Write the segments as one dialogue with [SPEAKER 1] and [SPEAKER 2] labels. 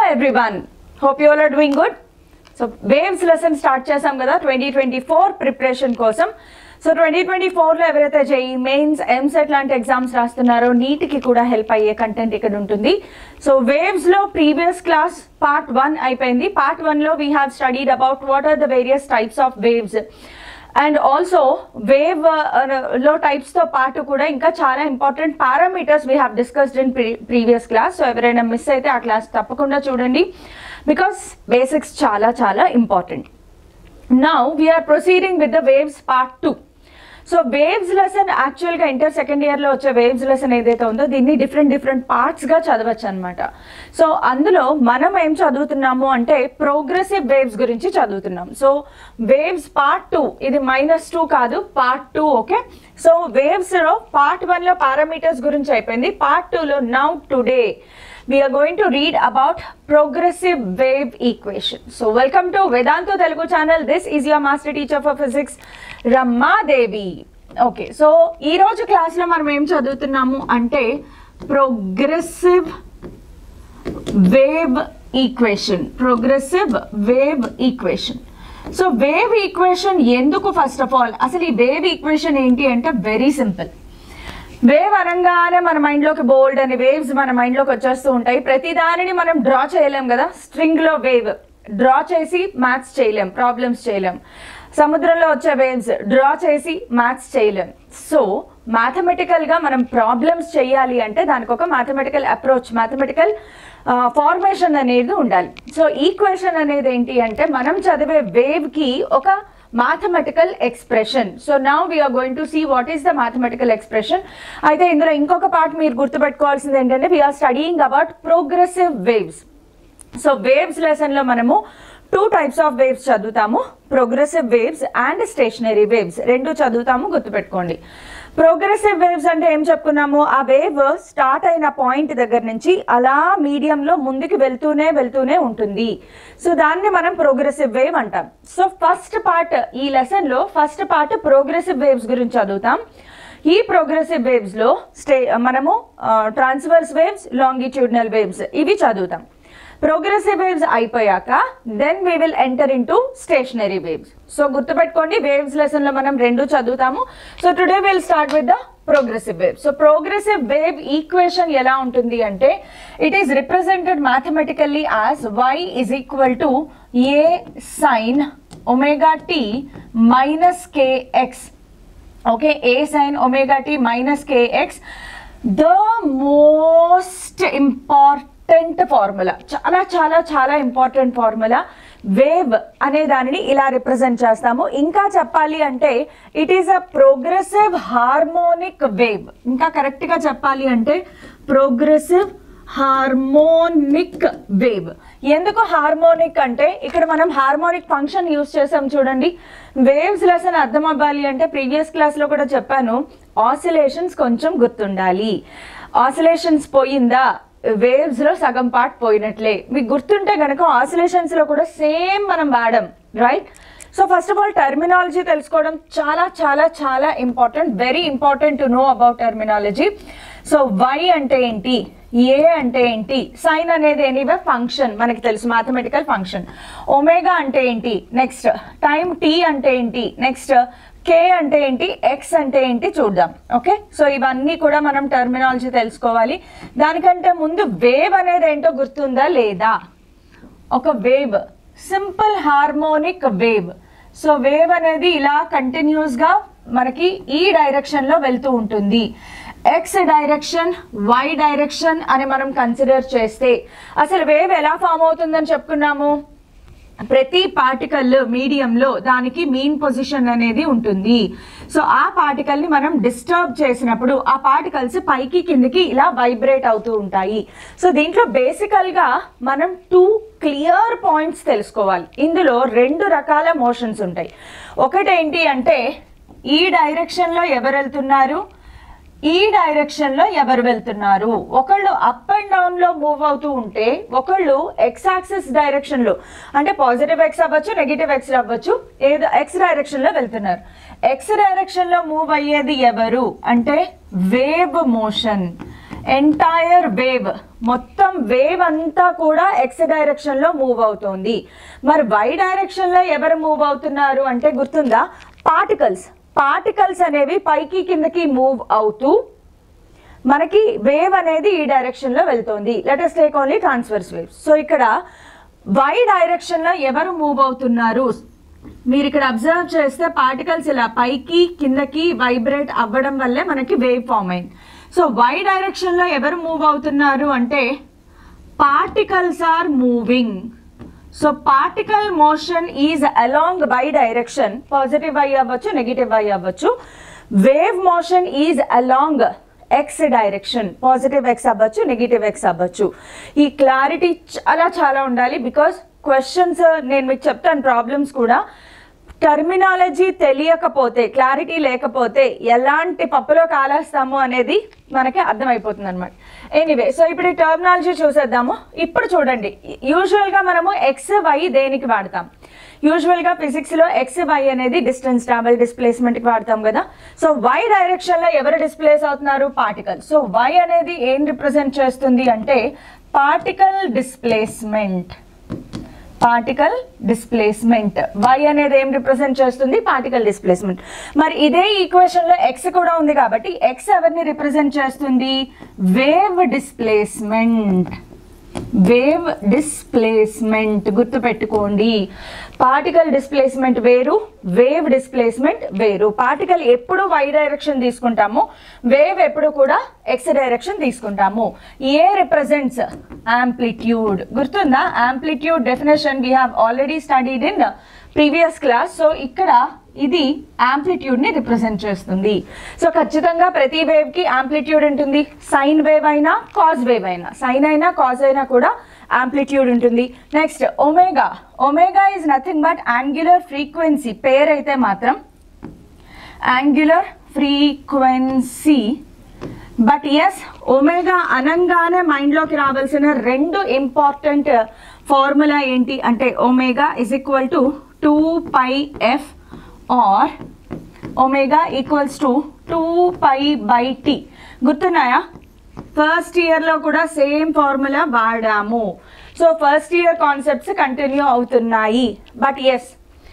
[SPEAKER 1] Everyone hope you all are doing good so waves lesson start చేసాం కదా twenty twenty four preparation కోసం so twenty twenty ఫోర్లో ఎవరైతే JEE mains EAMCET లాంటి exams రాస్తున్నారో నీట్కి కూడా హెల్ప్ అయ్యే కంటెంట్ ఇక్కడ ఉంటుంది సో వేవ్స్లో ప్రీవియస్ క్లాస్ పార్ట్ వన్ అయిపోయింది పార్ట్ వన్లో we have studied about what are the various types of waves and also wave లో టైప్స్ తో పాటు కూడా ఇంకా చాలా important parameters we have discussed in previous class so ఎవరైనా మిస్ అయితే ఆ క్లాస్ తప్పకుండా చూడండి బికాస్ బేసిక్స్ చాలా చాలా important now we are proceeding with the waves part two so waves lesson యాక్చువల్గా ఇంటర్ సెకండ్ ఇయర్లో వచ్చే వేవ్స్ లెసన్ ఏదైతే ఉందో దీన్ని డిఫరెంట్ డిఫరెంట్ పార్ట్స్గా చదవచ్చు అనమాట సో అందులో మనం ఏం చదువుతున్నాము అంటే ప్రోగ్రెసివ్ వేవ్స్ గురించి చదువుతున్నాం సో వేవ్స్ పార్ట్ టూ ఇది మైనస్ టూ కాదు పార్ట్ టూ ఓకే సో వేవ్స్లో పార్ట్ వన్లో పారామీటర్స్ గురించి అయిపోయింది పార్ట్ టూలో now today we are going to read about progressive wave equation. So welcome to Vedantu Telugu channel. This is your master teacher for physics, Rama Devi. Okay so ఈ రోజు క్లాస్లో మనం ఏం చదువుతున్నాము అంటే progressive wave equation progressive wave equation so wave equation ఎందుకు first of all అసలు ఈ వేవ్ ఈక్వేషన్ ఏంటి అంటే వెరీ సింపుల్ వేవ్ అనగానే మన మైండ్లోకి బోల్డ్ అని వేవ్స్ మన మైండ్లోకి వచ్చేస్తూ ఉంటాయి ప్రతి దానిని మనం డ్రా చేయలేం కదా స్ట్రింగ్లో వేవ్ డ్రా చేసి మ్యాథ్స్ చేయలేం ప్రాబ్లమ్స్ చేయలేం సముద్రంలో వచ్చే వేవ్స్ డ్రా చేసి మ్యాథ్స్ చేయలేం సో మ్యాథమెటికల్గా మనం ప్రాబ్లమ్స్ చేయాలి అంటే దానికి ఒక మ్యాథమెటికల్ అప్రోచ్ మ్యాథమెటికల్ ఫార్మేషన్ అనేది ఉండాలి సో ఈక్వేషన్ అనేది ఏంటి అంటే మనం చదివే వేవ్కి ఒక mathematical expression so now we are going to see what is the mathematical expression అయితే ఇందులో ఇంకొక పార్ట్ మీరు గుర్తుపెట్టుకోవాల్సింది ఏంటంటే we are studying about progressive waves so waves లెసన్లో మనము టూ టైప్స్ ఆఫ్ వేవ్స్ చదువుతాము progressive waves and stationary waves రెండు చదువుతాము గుర్తుపెట్టుకోండి ప్రోగ్రెసివ్ వేవ్స్ అంటే ఏం చెప్పుకున్నాము ఆ వేవ్ స్టార్ట్ అయిన పాయింట్ దగ్గర నుంచి అలా మీడియంలో ముందుకు వెళ్తూనే వెళ్తూనే ఉంటుంది సో దాన్ని మనం ప్రోగ్రెసివ్ వేవ్ అంటాం సో ఫస్ట్ పార్ట్ ఈ లెసన్లో ఫస్ట్ పార్ట్ ప్రోగ్రెసివ్ వేవ్స్ గురించి చదువుతాం ఈ ప్రోగ్రెసివ్ వేవ్స్ లో స్టే మనము ట్రాన్స్వర్స్ వేవ్స్ లాంగిట్యూడినల్ వేవ్స్ ఇవి చదువుతాం ప్రోగ్రెసివ్ వేవ్స్ అయిపోయాక then we will enter into stationary waves so గుర్తుపెట్టుకోండి వేవ్స్ లెసన్ లో మనం రెండు చదువుతాము so today will start with the progressive wave so progressive wave equation ఎలా ఉంటుంది అంటే it is represented mathematically as why is equal to A sine omega t minus kx okay a sin omega t minus kx the most important formula చాలా చాలా చాలా important formula wave అనే దానిని ఇలా represent చేస్తాము ఇంకా చెప్పాలి అంటే it is a progressive harmonic wave ఇంకా కరెక్ట్గా చెప్పాలి అంటే ప్రోగ్రెసివ్ హార్మోనిక్ వేవ్ ఎందుకు హార్మోనిక్ అంటే ఇక్కడ మనం హార్మోనిక్ ఫంక్షన్ యూస్ చేసాం చూడండి వేవ్స్ లెసన్ అర్థం అవ్వాలి అంటే ప్రీవియస్ క్లాస్లో కూడా చెప్పాను ఆసిలేషన్స్ కొంచెం గుర్తుండాలి ఆసిలేషన్స్ పోయిందా వేవ్స్ లో సగం పార్ట్ పోయినట్లే మీకు గుర్తుంటే కనుక ఆసిలేషన్స్ లో కూడా సేమ్ మనం వాడాం right so first of all terminology తెలుసుకోవడం చాలా చాలా చాలా important very important to know about terminology so y అంటే ఏంటి ఏ అంటే ఏంటి సైన్ అనేది ఎనీవే ఫంక్షన్ మనకి తెలుసు మ్యాథమెటికల్ ఫంక్షన్ ఒమేగా అంటే ఏంటి నెక్స్ట్ టైం టీ అంటే ఏంటి నెక్స్ట్ కే అంటే ఏంటి ఎక్స్ అంటే ఏంటి చూద్దాం ఓకే సో ఇవన్నీ కూడా మనం టర్మినాలజీ తెలుసుకోవాలి దానికంటే ముందు వేవ్ అనేది ఏంటో గుర్తుందా లేదా ఒక wave simple harmonic wave so wave అనేది ఇలా కంటిన్యూస్గా మనకి ఈ డైరెక్షన్లో వెళ్తూ ఉంటుంది ఎక్స్ డైరెక్షన్ వై డైరెక్షన్ అని మనం కన్సిడర్ చేస్తే అసలు వేవ్ ఎలా ఫామ్ అవుతుందని చెప్పుకున్నాము ప్రతి పార్టికల్ మీడియంలో దానికి మీన్ పొజిషన్ అనేది ఉంటుంది సో ఆ పార్టికల్ని మనం డిస్టర్బ్ చేసినప్పుడు ఆ పార్టికల్స్ పైకి కిందికి ఇలా వైబ్రేట్ అవుతూ ఉంటాయి సో దీంట్లో బేసికల్గా మనం టూ క్లియర్ పాయింట్స్ తెలుసుకోవాలి ఇందులో రెండు రకాల మోషన్స్ ఉంటాయి ఒకటేంటి అంటే ఈ డైరెక్షన్లో ఎవరు వెళ్తున్నారు ఈ డైరెక్షన్ లో ఎవరు వెళ్తున్నారు ఒకళ్ళు అప్ అండ్ డౌన్ లో మూవ్ అవుతూ ఉంటే ఒకళ్ళు ఎక్స్ యాక్సిస్ డైరెక్షన్ లో అంటే పాజిటివ్ ఎక్స్ అవ్వచ్చు నెగిటివ్ ఎక్స్ అవ్వచ్చు ఏదో ఎక్స్ డైరెక్షన్ లో వెళ్తున్నారు ఎక్స్ డైరెక్షన్ లో మూవ్ అయ్యేది ఎవరు అంటే వేవ్ మోషన్ ఎంటైర్ వేవ్ మొత్తం వేవ్ అంతా కూడా ఎక్స్ డైరెక్షన్ లో మూవ్ అవుతోంది మరి వై డైరెక్షన్ లో ఎవరు మూవ్ అవుతున్నారు అంటే గుర్తుందా పార్టికల్స్ పార్టికల్స్ అనేవి పైకి కిందకి మూవ్ అవుతూ మనకి వేవ్ అనేది ఈ డైరెక్షన్ లో వెళ్తోంది let's take only transverse wave so ఇక్కడ వై డైరెక్షన్ లో ఎవరు మూవ్ అవుతున్నారు మీరు ఇక్కడ అబ్జర్వ్ చేస్తే పార్టికల్స్ ఇలా పైకి కిందకి వైబ్రేట్ అవ్వడం వల్లే మనకి వేవ్ ఫామ్ అయింది సో వై డైరెక్షన్ లో ఎవరు మూవ్ అవుతున్నారు అంటే particles are moving so particle motion is along y direction positive y అవ్వచ్చు నెగిటివ్ వై అవ్వచ్చు wave motion is along x direction positive x అవ్వచ్చు నెగిటివ్ ఎక్స్ అవ్వచ్చు ఈ క్లారిటీ చాలా చాలా ఉండాలి బికాస్ క్వశ్చన్స్ నేను మీకు చెప్తాను ప్రాబ్లమ్స్ కూడా టర్మినాలజీ తెలియకపోతే క్లారిటీ లేకపోతే ఎలాంటి పప్పులో కాలేస్తాము అనేది మనకి అర్థమైపోతుంది అనమాట ఎనీవే సో ఇప్పుడు ఈ టర్మినాలజీ చూసేద్దాము ఇప్పుడు చూడండి యూజువల్గా మనము ఎక్స్ వై దేనికి వాడతాం యూజువల్గా ఫిజిక్స్లో ఎక్స్ వై అనేది డిస్టెన్స్ ట్రావెల్ డిస్ప్లేస్మెంట్కి వాడతాం కదా సో వై డైరెక్షన్లో ఎవరు డిస్ప్లేస్ అవుతున్నారు పార్టికల్ సో వై అనేది ఏం రిప్రజెంట్ చేస్తుంది అంటే particle displacement particle displacement y అనేది ఏం రిప్రజెంట్ చేస్తుంది పార్టికల్ డిస్ప్లేస్మెంట్ మరి ఇదే ఈక్వేషన్ లో ఎక్స్ కూడా ఉంది కాబట్టి ఎక్స్ ఎవరిని రిప్రజెంట్ చేస్తుంది వేవ్ డిస్ప్లేస్మెంట్ వేవ్ డిస్ప్లేస్మెంట్ గుర్తుపెట్టుకోండి పార్టికల్ డిస్ప్లేస్మెంట్ వేరు వేవ్ డిస్ప్లేస్మెంట్ వేరు పార్టికల్ ఎప్పుడు వై డైరెక్షన్ తీసుకుంటాము వేవ్ ఎప్పుడు కూడా ఎక్స్ డైరెక్షన్ తీసుకుంటాము ఏ రిప్రజెంట్స్ ఆంప్లిట్యూడ్ గుర్తుందా amplitude definition we have already studied in previous class so ఇక్కడ ఇది ఆంప్లిట్యూడ్ ని రిప్రజెంట్ చేస్తుంది సో ఖచ్చితంగా ప్రతి వేవ్ కి ఆంప్లిట్యూడ్ ఉంటుంది సైన్ వేవ్ అయినా కాజ్ వేవ్ అయినా సైన్ అయినా కాజ్ అయినా కూడా ఆంప్లిట్యూడ్ ఉంటుంది next omega omega is nothing but angular frequency పేరైతే మాత్రం angular frequency but yes omega అనంగానే మైండ్లోకి రావాల్సిన రెండు ఇంపార్టెంట్ ఫార్ములా ఏంటి అంటే omega is equal to two pi f or omega equals to two pi by t గుర్తున్నాయా ఫస్ట్ ఇయర్లో కూడా సేమ్ ఫార్ములా వాడాము so first year concepts continue అవుతున్నాయి బట్ ఎస్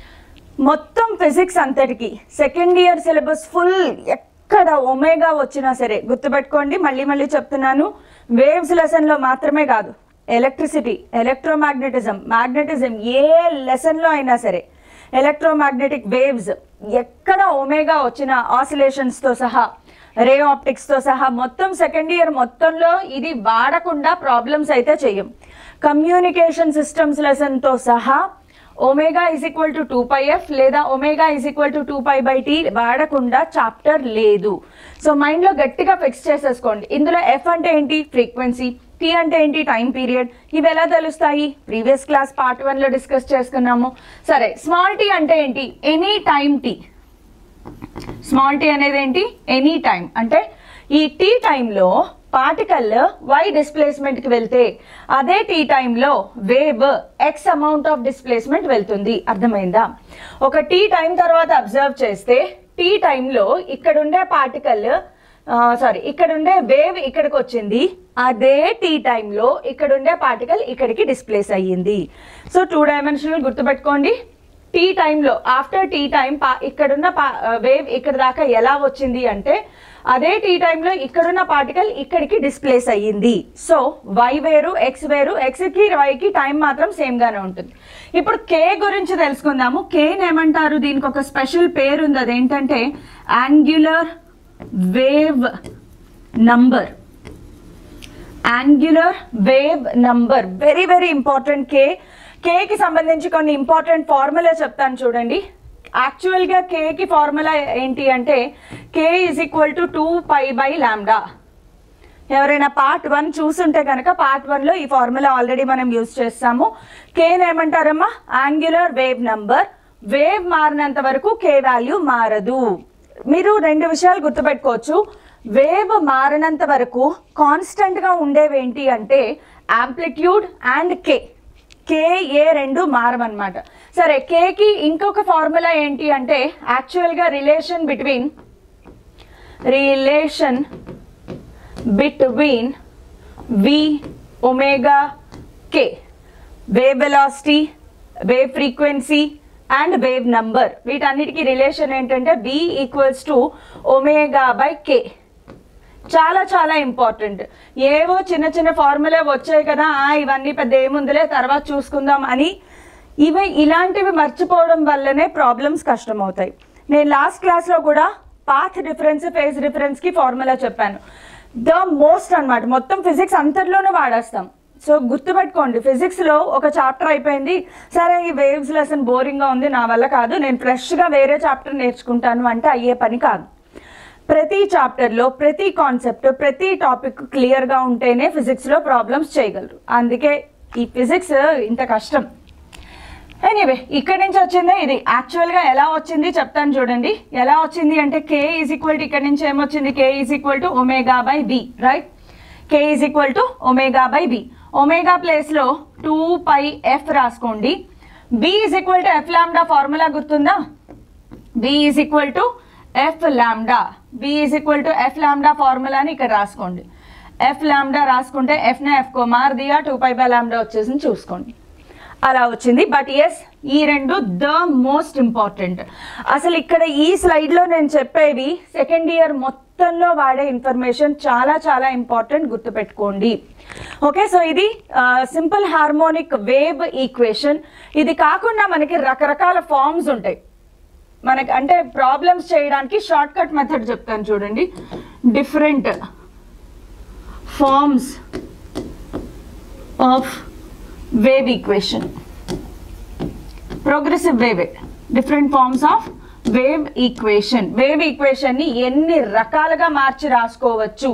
[SPEAKER 1] మొత్తం ఫిజిక్స్ అంతటికి సెకండ్ ఇయర్ సిలబస్ ఫుల్ ఎక్కడ ఒమేగా వచ్చినా సరే గుర్తుపెట్టుకోండి మళ్ళీ మళ్ళీ చెప్తున్నాను వేవ్స్ లెసన్లో మాత్రమే కాదు ఎలక్ట్రిసిటీ ఎలక్ట్రోమాగ్నెటిజం మ్యాగ్నెటిజం ఏ లెసన్లో అయినా సరే ఎలక్ట్రోమాగ్నెటిక్ వేవ్స్ ఎక్కడ ఒమేగా వచ్చిన ఆసిలేషన్స్తో సహా రే ఆప్టిక్స్తో సహా మొత్తం సెకండ్ ఇయర్ మొత్తంలో ఇది వాడకుండా ప్రాబ్లమ్స్ అయితే చెయ్యం కమ్యూనికేషన్ సిస్టమ్స్ లెసన్తో సహా omega is equal to two pi f లేదా omega is equal to two pi by t వాడకుండా చాప్టర్ లేదు సో మైండ్లో గట్టిగా ఫిక్స్ చేసేసుకోండి ఇందులో ఎఫ్ అంటే ఏంటి ఫ్రీక్వెన్సీ టీ అంటే ఏంటి టైం పీరియడ్ ఇవి ఎలా తెలుస్తాయి ప్రీవియస్ క్లాస్ పార్ట్ వన్లో డిస్కస్ చేసుకున్నాము సరే స్మాల్ టీ అంటే ఏంటి any time t small t అనేది ఏంటి ఎనీ టైం అంటే ఈ టీ టైంలో పార్టికల్ వై డిస్ప్లేస్మెంట్కి వెళ్తే అదే టీ టైంలో wave x amount of displacement వెళ్తుంది అర్థమైందా ఒక టీ టైం తర్వాత అబ్జర్వ్ చేస్తే టీ టైంలో ఇక్కడుండే పార్టికల్ సారీ ఇక్కడుండే వేవ్ ఇక్కడికి వచ్చింది అదే టీ టైంలో ఇక్కడుండే పార్టికల్ ఇక్కడికి డిస్ప్లేస్ అయ్యింది సో టూ డైమెన్షనల్ గుర్తుపెట్టుకోండి టీ టైంలో ఆఫ్టర్ టీ టైం పా ఇక్కడున్న పా వేవ్ ఇక్కడ దాకా ఎలా వచ్చింది అంటే అదే టీ టైంలో ఇక్కడున్న పార్టికల్ ఇక్కడికి డిస్ప్లేస్ అయ్యింది సో వై వేరు ఎక్స్ వేరు ఎక్స్కి వైకి టైం మాత్రం సేమ్ గానే ఉంటుంది ఇప్పుడు కే గురించి తెలుసుకుందాము కేని ఏమంటారు దీనికి ఒక స్పెషల్ పేరు ఉంది అదేంటంటే angular wave number angular wave number very very important k కేకి సంబంధించి కొన్ని ఇంపార్టెంట్ ఫార్ములా చెప్తాను చూడండి యాక్చువల్గా కేకి ఫార్ములా ఏంటి అంటే k is equal to two pi by lambda ఎవరైనా పార్ట్ వన్ చూసుంటే కనుక పార్ట్ వన్లో ఈ ఫార్ములా ఆల్రెడీ మనం యూజ్ చేస్తాము కేని ఏమంటారమ్మా యాంగ్యులర్ వేవ్ నంబర్ వేవ్ మారినంత వరకు కే వాల్యూ మారదు మీరు రెండు విషయాలు గుర్తుపెట్టుకోవచ్చు వేవ్ మారినంత వరకు కాన్స్టెంట్గా ఉండేవి ఏంటి అంటే యాంప్లిట్యూడ్ అండ్ కే కే ఏ రెండు మారమన్నమాట సరే కేకి ఇంకొక ఫార్ములా ఏంటి అంటే యాక్చువల్గా relation between relation between v omega k wave velocity wave frequency and wave number వీటన్నిటికీ రిలేషన్ ఏంటంటే v equals to omega by k చాలా చాలా ఇంపార్టెంట్ ఏవో చిన్న చిన్న ఫార్ములా వచ్చాయి కదా ఆ, ఇవన్నీ పెద్ద ఏముందిలే తర్వాత చూసుకుందాం అని ఇవి ఇలాంటివి మర్చిపోవడం వల్లనే ప్రాబ్లమ్స్ కష్టమవుతాయి నేను లాస్ట్ క్లాస్లో కూడా పాత్ డిఫరెన్స్ ఫేజ్ డిఫరెన్స్కి ఫార్ములా చెప్పాను ద మోస్ట్ అన్నమాట మొత్తం ఫిజిక్స్ అంతట్లోనూ వాడేస్తాం సో గుర్తుపెట్టుకోండి ఫిజిక్స్లో ఒక చాప్టర్ అయిపోయింది సరే ఈ వేవ్స్ లెసన్ బోరింగ్గా ఉంది నా వల్ల కాదు నేను ఫ్రెష్గా వేరే చాప్టర్ నేర్చుకుంటాను అంటే అయ్యే పని కాదు ప్రతి చాప్టర్లో ప్రతి కాన్సెప్ట్ ప్రతి టాపిక్ క్లియర్గా ఉంటేనే ఫిజిక్స్లో ప్రాబ్లమ్స్ చేయగలరు అందుకే ఈ ఫిజిక్స్ ఇంత కష్టం ఎనీవే ఇక్కడి నుంచి వచ్చిందే ఇది యాక్చువల్గా ఎలా వచ్చింది చెప్తాను చూడండి ఎలా వచ్చింది అంటే కే ఈజ్ ఈక్వల్ టు ఇక్కడ నుంచి ఏమొచ్చింది k is equal to omega by v right k is equal to omega by v omega ప్లేస్లో టూ పై ఎఫ్ రాసుకోండి v is equal to f lambda formula గుర్తుందా v is equal to f lambda v is equal to f lambda ఫార్ములాని ఇక్కడ రాసుకోండి F లాండా రాసుకుంటే ఎఫ్న ఎఫ్కో మార్ దియా two pi by లాండా వచ్చేసింది చూసుకోండి అలా వచ్చింది బట్ ఎస్ ఈ రెండు ద మోస్ట్ ఇంపార్టెంట్ అసలు ఇక్కడ ఈ స్లైడ్లో నేను చెప్పేవి సెకండ్ ఇయర్ మొత్తంలో వాడే ఇన్ఫర్మేషన్ చాలా చాలా ఇంపార్టెంట్ గుర్తుపెట్టుకోండి ఓకే సో ఇది సింపుల్ హార్మోనిక్ వేవ్ ఈక్వేషన్ ఇది కాకుండా మనకి రకరకాల ఫార్మ్స్ ఉంటాయి మనకి అంటే ప్రాబ్లమ్స్ చేయడానికి షార్ట్ కట్ మెథడ్ చెప్తాను చూడండి different forms of wave equation progressive wave different forms of wave equation wave equation ని ఎన్ని రకాలుగా మార్చి రాసుకోవచ్చు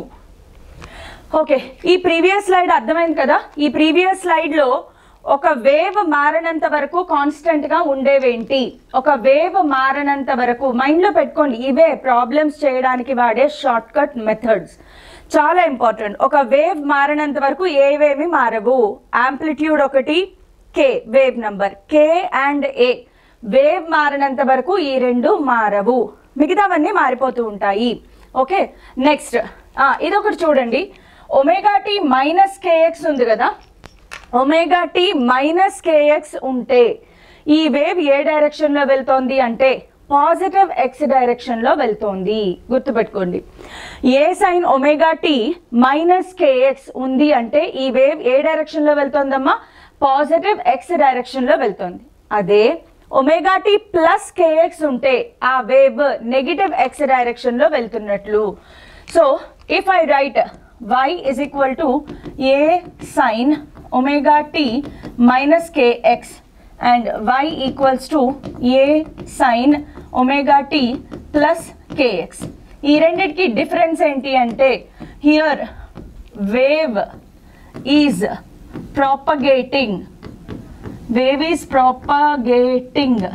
[SPEAKER 1] ఓకే ఈ ప్రీవియస్ స్లైడ్ అర్థమైంది కదా ఈ ప్రీవియస్ స్లైడ్ లో ఒక వేవ్ మారనంత వరకు కాన్స్టెంట్ గా ఉండేవేంటి ఒక వేవ్ మారనంత వరకు మైండ్ లో పెట్టుకోండి ఇవే ప్రాబ్లమ్స్ చేయడానికి వాడే షార్ట్ కట్ మెథడ్స్ చాలా ఇంపార్టెంట్ ఒక వేవ్ మారనంత వరకు ఏవేమి మారవు యాంప్లిట్యూడ్ ఒకటి k wave number k and a wave మారినంత వరకు ఈ రెండు మారవు మిగతావన్నీ మారిపోతూ ఉంటాయి ఓకే నెక్స్ట్ ఇదొకటి చూడండి ఒమేగా టీ మైనస్ కేఎక్స్ ఉంది కదా ఒమేగా టీ మైనస్ కేఎక్స్ ఉంటే ఈ వేవ్ ఏ డైరెక్షన్లో వెళ్తోంది అంటే పాజిటివ్ ఎక్స్ డైరెక్షన్లో వెళ్తోంది గుర్తుపెట్టుకోండి a sine omega t minus kx ఉంది అంటే ఈ వేవ్ ఏ డైరెక్షన్లో వెళ్తోందమ్మా పాజిటివ్ ఎక్స్ డైరెక్షన్లో వెళ్తోంది అదే ఒమేగా టీ ప్లస్ కేఎక్స్ ఉంటే ఆ వేవ్ నెగిటివ్ ఎక్స్ డైరెక్షన్లో వెళ్తున్నట్లు so if I write y is equal to a sin omega t minus kx and y equals to a sin omega t plus kx ఈ రెండిటికి difference ఏంటి అంటే here wave is propagating wave is propagating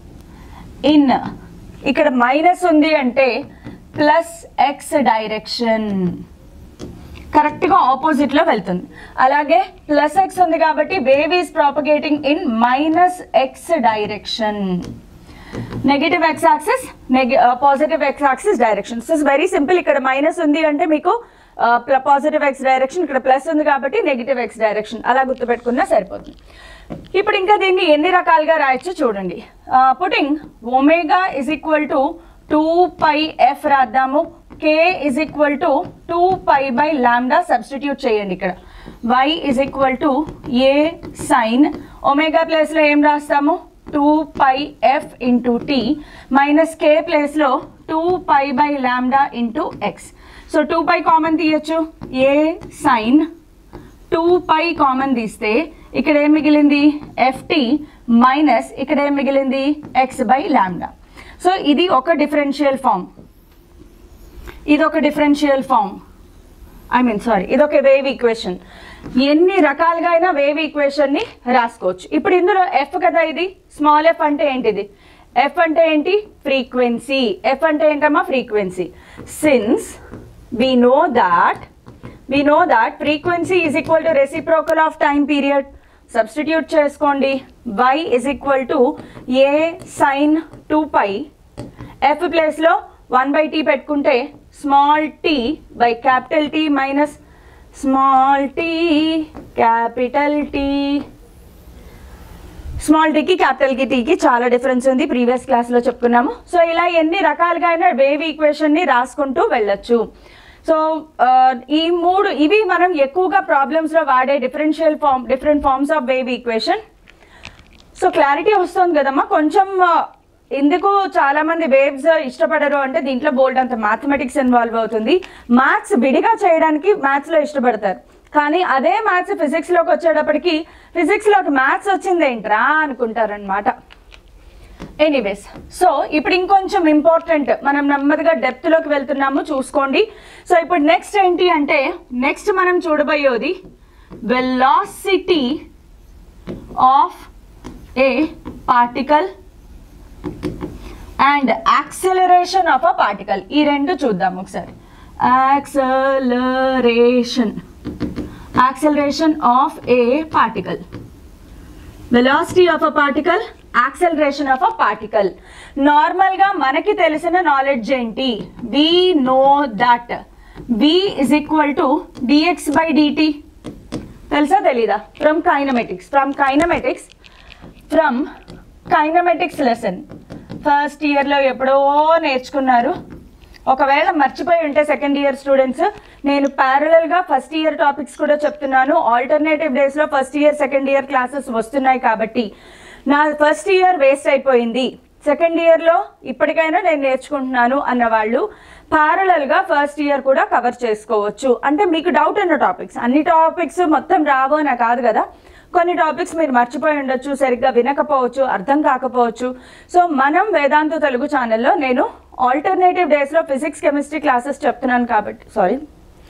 [SPEAKER 1] in ఇక్కడ minus ఉంది అంటే plus X direction కరెక్ట్గా ఆపోజిట్లో వెళ్తుంది అలాగే ప్లస్ ఎక్స్ ఉంది కాబట్టి wave is propagating in minus x direction negative x axis positive x axis direction is very simple ఇక్కడ మైనస్ ఉంది అంటే మీకు పాజిటివ్ ఎక్స్ డైరెక్షన్ ఇక్కడ ప్లస్ ఉంది కాబట్టి నెగిటివ్ ఎక్స్ డైరెక్షన్ అలా గుర్తుపెట్టుకున్నా సరిపోతుంది ఇప్పుడు ఇంకా దీన్ని ఎన్ని రకాలుగా రాయొచ్చు చూడండి putting omega is equal to two pi f రాద్దాము k is equal to two pi by lambda substitute చేయండి ఇక్కడ y is equal to A sine omega ప్లేస్లో ఏం రాస్తాము two pi f into t minus k ప్లేస్లో two pi by lambda into x so two pi common తీయచ్చు a sine two pi common తీస్తే ఇక్కడ ఏం మిగిలింది ఎఫ్టీ మైనస్ ఇక్కడ ఏం మిగిలింది ఎక్స్ బై లాండా సో ఇది ఒక డిఫరెన్షియల్ ఫామ్ ఇది ఒక differential form I mean sorry ఇది ఒక వేవ్ ఈక్వేషన్ ఎన్ని రకాలుగా అయినా వేవ్ ఈక్వేషన్ని రాసుకోవచ్చు ఇప్పుడు ఇందులో ఎఫ్ కదా ఇది స్మాల్ ఎఫ్ అంటే ఏంటిది ఎఫ్ అంటే ఏంటి ఫ్రీక్వెన్సీ ఎఫ్ అంటే ఏంటమ్మా frequency since we know that we know that frequency is equal to reciprocal of time period substitute చేసుకోండి y is equal to a sin 2 pi f ప్లేస్లో వన్ బై టీ పెట్టుకుంటే small t by capital T minus small t capital T small టీకి capital కి టీకి చాలా difference ఉంది previous క్లాస్లో చెప్పుకున్నాము సో ఇలా ఎన్ని రకాలుగా అయినా వేవ్ ఈక్వేషన్ని రాసుకుంటూ వెళ్ళొచ్చు సో ఆ, ఈ మూడు ఇవి మనం ఎక్కువగా ప్రాబ్లమ్స్లో వాడే differential form different forms of wave equation so clarity వస్తుంది కదమ్మా కొంచెం ఆ, ఎందుకు చాలా మంది వేవ్స్ ఇష్టపడరు అంటే దీంట్లో బోల్డ్ అంత మ్యాథమెటిక్స్ ఇన్వాల్వ్ అవుతుంది మ్యాథ్స్ విడిగా చేయడానికి మ్యాథ్స్లో ఇష్టపడతారు కానీ అదే మ్యాథ్స్ ఫిజిక్స్లోకి వచ్చేటప్పటికి ఫిజిక్స్లోకి మ్యాథ్స్ వచ్చిందేంట్రా అనుకుంటారనమాట ఎనీవేస్ సో ఇప్పుడు ఇంకొంచెం ఇంపార్టెంట్ మనం నెమ్మదిగా డెప్త్లోకి వెళ్తున్నాము చూసుకోండి సో ఇప్పుడు నెక్స్ట్ ఏంటి అంటే నెక్స్ట్ మనం చూడబోయేది velocity of a particle and acceleration of a particle ఈ రెండు చూద్దాం ఒకసారి acceleration acceleration of a particle velocity of a particle acceleration of a particle నార్మల్గా మనకి తెలిసిన నాలెడ్జ్ ఏంటి we know that v is equal to dx by dt తెలుసా తెలీదా from kinematics from kinematics from kinematics lesson first ఇయర్లో ఎప్పుడో నేర్చుకున్నారు ఒకవేళ మర్చిపోయి ఉంటే సెకండ్ ఇయర్ స్టూడెంట్స్ నేను ప్యారలల్గా ఫస్ట్ ఇయర్ టాపిక్స్ కూడా చెప్తున్నాను ఆల్టర్నేటివ్ డేస్లో first year second year classes వస్తున్నాయి కాబట్టి నా ఫస్ట్ ఇయర్ వేస్ట్ అయిపోయింది సెకండ్ ఇయర్లో ఇప్పటికైనా నేను నేర్చుకుంటున్నాను అన్న వాళ్ళు ప్యారలల్గా ఫస్ట్ ఇయర్ కూడా కవర్ చేసుకోవచ్చు అంటే మీకు డౌట్ ఉన్న టాపిక్స్ అన్ని టాపిక్స్ మొత్తం రావు అని కాదు కదా కొన్ని టాపిక్స్ మీరు మర్చిపోయి ఉండొచ్చు సరిగ్గా వినకపోవచ్చు అర్థం కాకపోవచ్చు సో మనం వేదాంత తెలుగు ఛానల్లో నేను ఆల్టర్నేటివ్ డేస్లో ఫిజిక్స్ కెమిస్ట్రీ క్లాసెస్ చెప్తున్నాను కాబట్టి sorry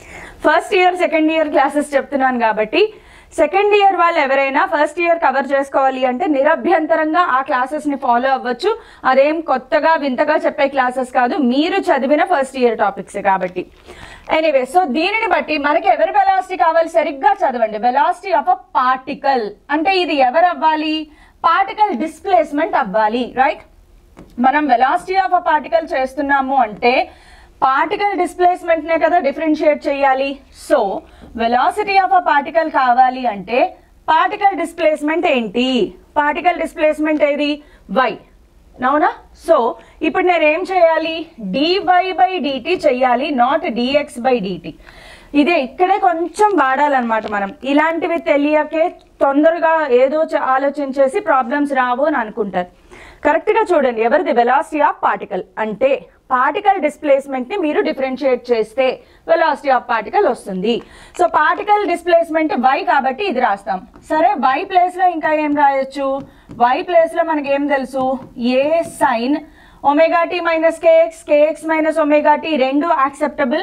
[SPEAKER 1] first year second year classes చెప్తున్నాను కాబట్టి సెకండ్ ఇయర్ వాళ్ళు ఎవరైనా ఫస్ట్ ఇయర్ కవర్ చేసుకోవాలి అంటే నిరభ్యంతరంగా ఆ క్లాసెస్ని ఫాలో అవ్వచ్చు అదేం కొత్తగా వింతగా చెప్పే క్లాసెస్ కాదు మీరు చదివిన ఫస్ట్ ఇయర్ టాపిక్స్ కాబట్టి ఎనీవే సో దీనిని బట్టి మనకి ఎవరి వెలాసిటీ కావాలి సరిగ్గా చదవండి వెలాసిటీ ఆఫ్ అ పార్టికల్ అంటే ఇది ఎవరు అవ్వాలి పార్టికల్ డిస్ప్లేస్మెంట్ అవ్వాలి రైట్ మనం వెలాసిటీ ఆఫ్ అ పార్టికల్ చేస్తున్నాము అంటే పార్టికల్ డిస్ప్లేస్మెంట్నే కదా డిఫరెన్షియేట్ చేయాలి so velocity of a particle కావాలి అంటే పార్టికల్ డిస్ప్లేస్మెంట్ ఏంటి పార్టికల్ డిస్ప్లేస్మెంట్ ఏది వై అవునా సో ఇప్పుడు నేను ఏం చేయాలి డివై బై డిటి చెయ్యాలి నాట్ డిఎక్స్ బై డిటి ఇదే ఇక్కడే కొంచెం వాడాలన్నమాట మనం ఇలాంటివి తెలియకే తొందరగా ఏదో చ- ఆలోచించేసి ప్రాబ్లమ్స్ రావు అని అనుకుంటారు కరెక్ట్గా చూడండి ఎవరిది వెలాసిటీ ఆఫ్ పార్టికల్ అంటే పార్టికల్ డిస్ప్లేస్మెంట్ ని మీరు డిఫరెన్షియేట్ చేస్తే వెలాసిటీ ఆఫ్ పార్టికల్ వస్తుంది సో పార్టికల్ డిస్ప్లేస్మెంట్ వై కాబట్టి ఇది రాస్తాం సరే వై ప్లేస్ లో ఇంకా ఏం రాయొచ్చు వై ప్లేస్ లో మనకి ఏం తెలుసు a sine omega t minus kx kx minus omega t రెండు acceptable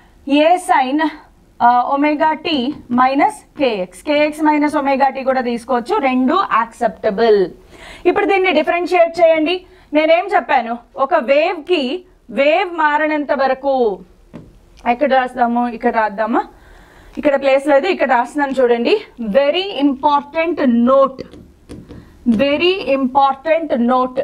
[SPEAKER 1] a sine omega t minus kx kx minus omega t కూడా తీసుకోవచ్చు రెండు యాక్సెప్టబుల్ ఇప్పుడు దీన్ని డిఫరెన్షియేట్ చేయండి నేనేం చెప్పాను ఒక వేవ్ కి వేవ్ మారనంత వరకు ఎక్కడ రాస్తాము ఇక్కడ రాద్దామా ఇక్కడ ప్లేస్ లేదు ఇక్కడ రాస్తున్నాను చూడండి very important note very important note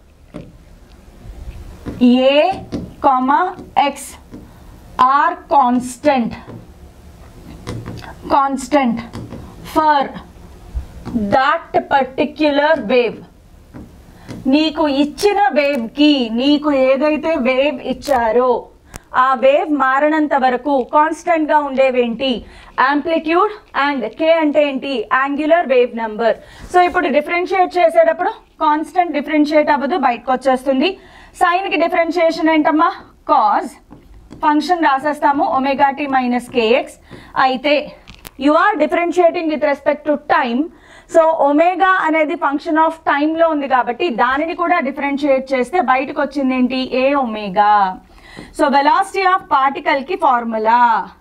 [SPEAKER 1] a comma x are constant constant for that particular wave నీకు ఇచ్చిన వేవ్ కి నీకు ఏదైతే వేవ్ ఇచ్చారో ఆ వేవ్ మారనంత వరకు కాన్స్టెంట్ గా ఉండేవేంటి యాంప్లిట్యూడ్ అండ్ కే అంటే ఏంటి యాంగులర్ వేవ్ నంబర్ సో ఇప్పుడు డిఫరెన్షియేట్ చేసేటప్పుడు కాన్స్టెంట్ డిఫరెన్షియేట్ అవ్వదు బయటకు వచ్చేస్తుంది సైన్ కి డిఫరెన్షియేషన్ ఏంటమ్మా కాజ్ ఫంక్షన్ రాసేస్తాము ఒమేగా టీ మైనస్ కేఎక్స్ అయితే you are differentiating with respect to time so omega అనేది ఫంక్షన్ ఆఫ్ టైంలో ఉంది కాబట్టి దానిని కూడా డిఫరెన్షియేట్ చేస్తే బయటకు వచ్చింది ఏంటి a omega so velocity of particle కి formula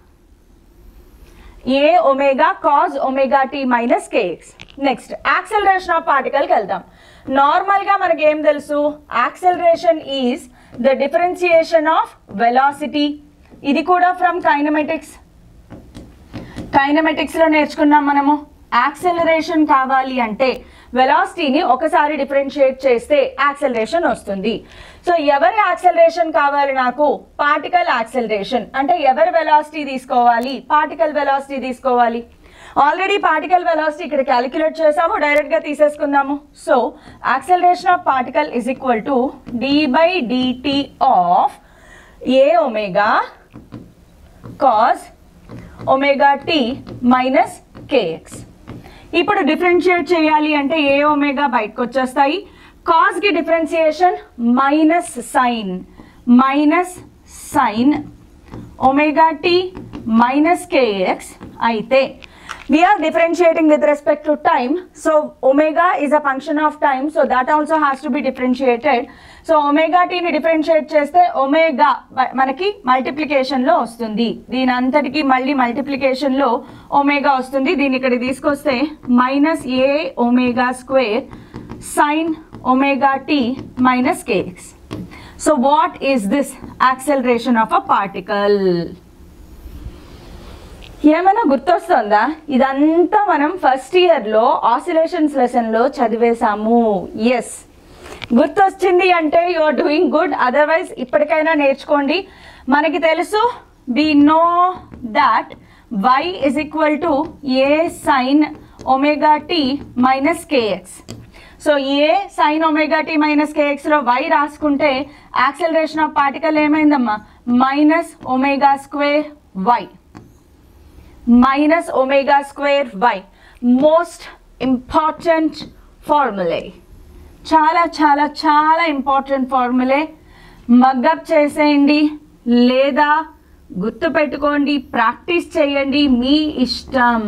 [SPEAKER 1] a omega cos omega t minus kx next acceleration of పార్టికల్కి వెళ్దాం నార్మల్గా మనకి ఏం తెలుసు acceleration is the differentiation of velocity ఇది కూడా ఫ్రమ్ కైనమెటిక్స్ కైనమెటిక్స్లో నేర్చుకున్నాం మనము యాక్సెలరేషన్ కావాలి అంటే వెలాసిటీని ఒకసారి డిఫరెన్షియేట్ చేస్తే యాక్సెలరేషన్ వస్తుంది సో ఎవరి యాక్సెలరేషన్ కావాలి నాకు పార్టికల్ యాక్సెలరేషన్ అంటే ఎవరి వెలాసిటీ తీసుకోవాలి పార్టికల్ వెలాసిటీ తీసుకోవాలి ఆల్రెడీ పార్టికల్ వెలాసిటీ ఇక్కడ క్యాలిక్యులేట్ చేసాము డైరెక్ట్ గా తీసేసుకుందాము so acceleration of particle is equal to d by dt of a omega cos omega t minus kx ఇప్పుడు డిఫరెన్షియేట్ చేయాలి అంటే ఏ ఒమేగా బయటకు వచ్చేస్తాయి కాస్ కి differentiation minus sine minus sine omega t minus kx అయితే we are differentiating with respect to time so omega is a function of time so that also has to be differentiated so omega టీని differentiate చేస్తే omega మనకి multiplication లో వస్తుంది దీని అంతటికి మళ్ళీ multiplication లో ఒమేగా వస్తుంది దీన్ని ఇక్కడ తీసుకొస్తే minus A omega square sine omega t minus kx so what is this acceleration of a particle ఏమైనా గుర్తొస్తుందా ఇదంతా మనం ఫస్ట్ ఇయర్లో ఆసిలేషన్స్ లెసన్లో చదివేశాము ఎస్ గుర్తొచ్చింది అంటే you are doing good otherwise ఇప్పటికైనా నేర్చుకోండి మనకి తెలుసు we know that y is equal to A sine omega t minus kx so a sine omega t minus కేఎక్స్లో వై రాసుకుంటే యాక్సెలరేషన్ ఆఫ్ పార్టికల్ ఏమైందమ్మా minus omega square y minus omega square y most important formulae చాలా చాలా చాలా important formulae మగ్గప్ చేసేయండి లేదా గుర్తు పెట్టుకోండి ప్రాక్టీస్ చేయండి మీ ఇష్టం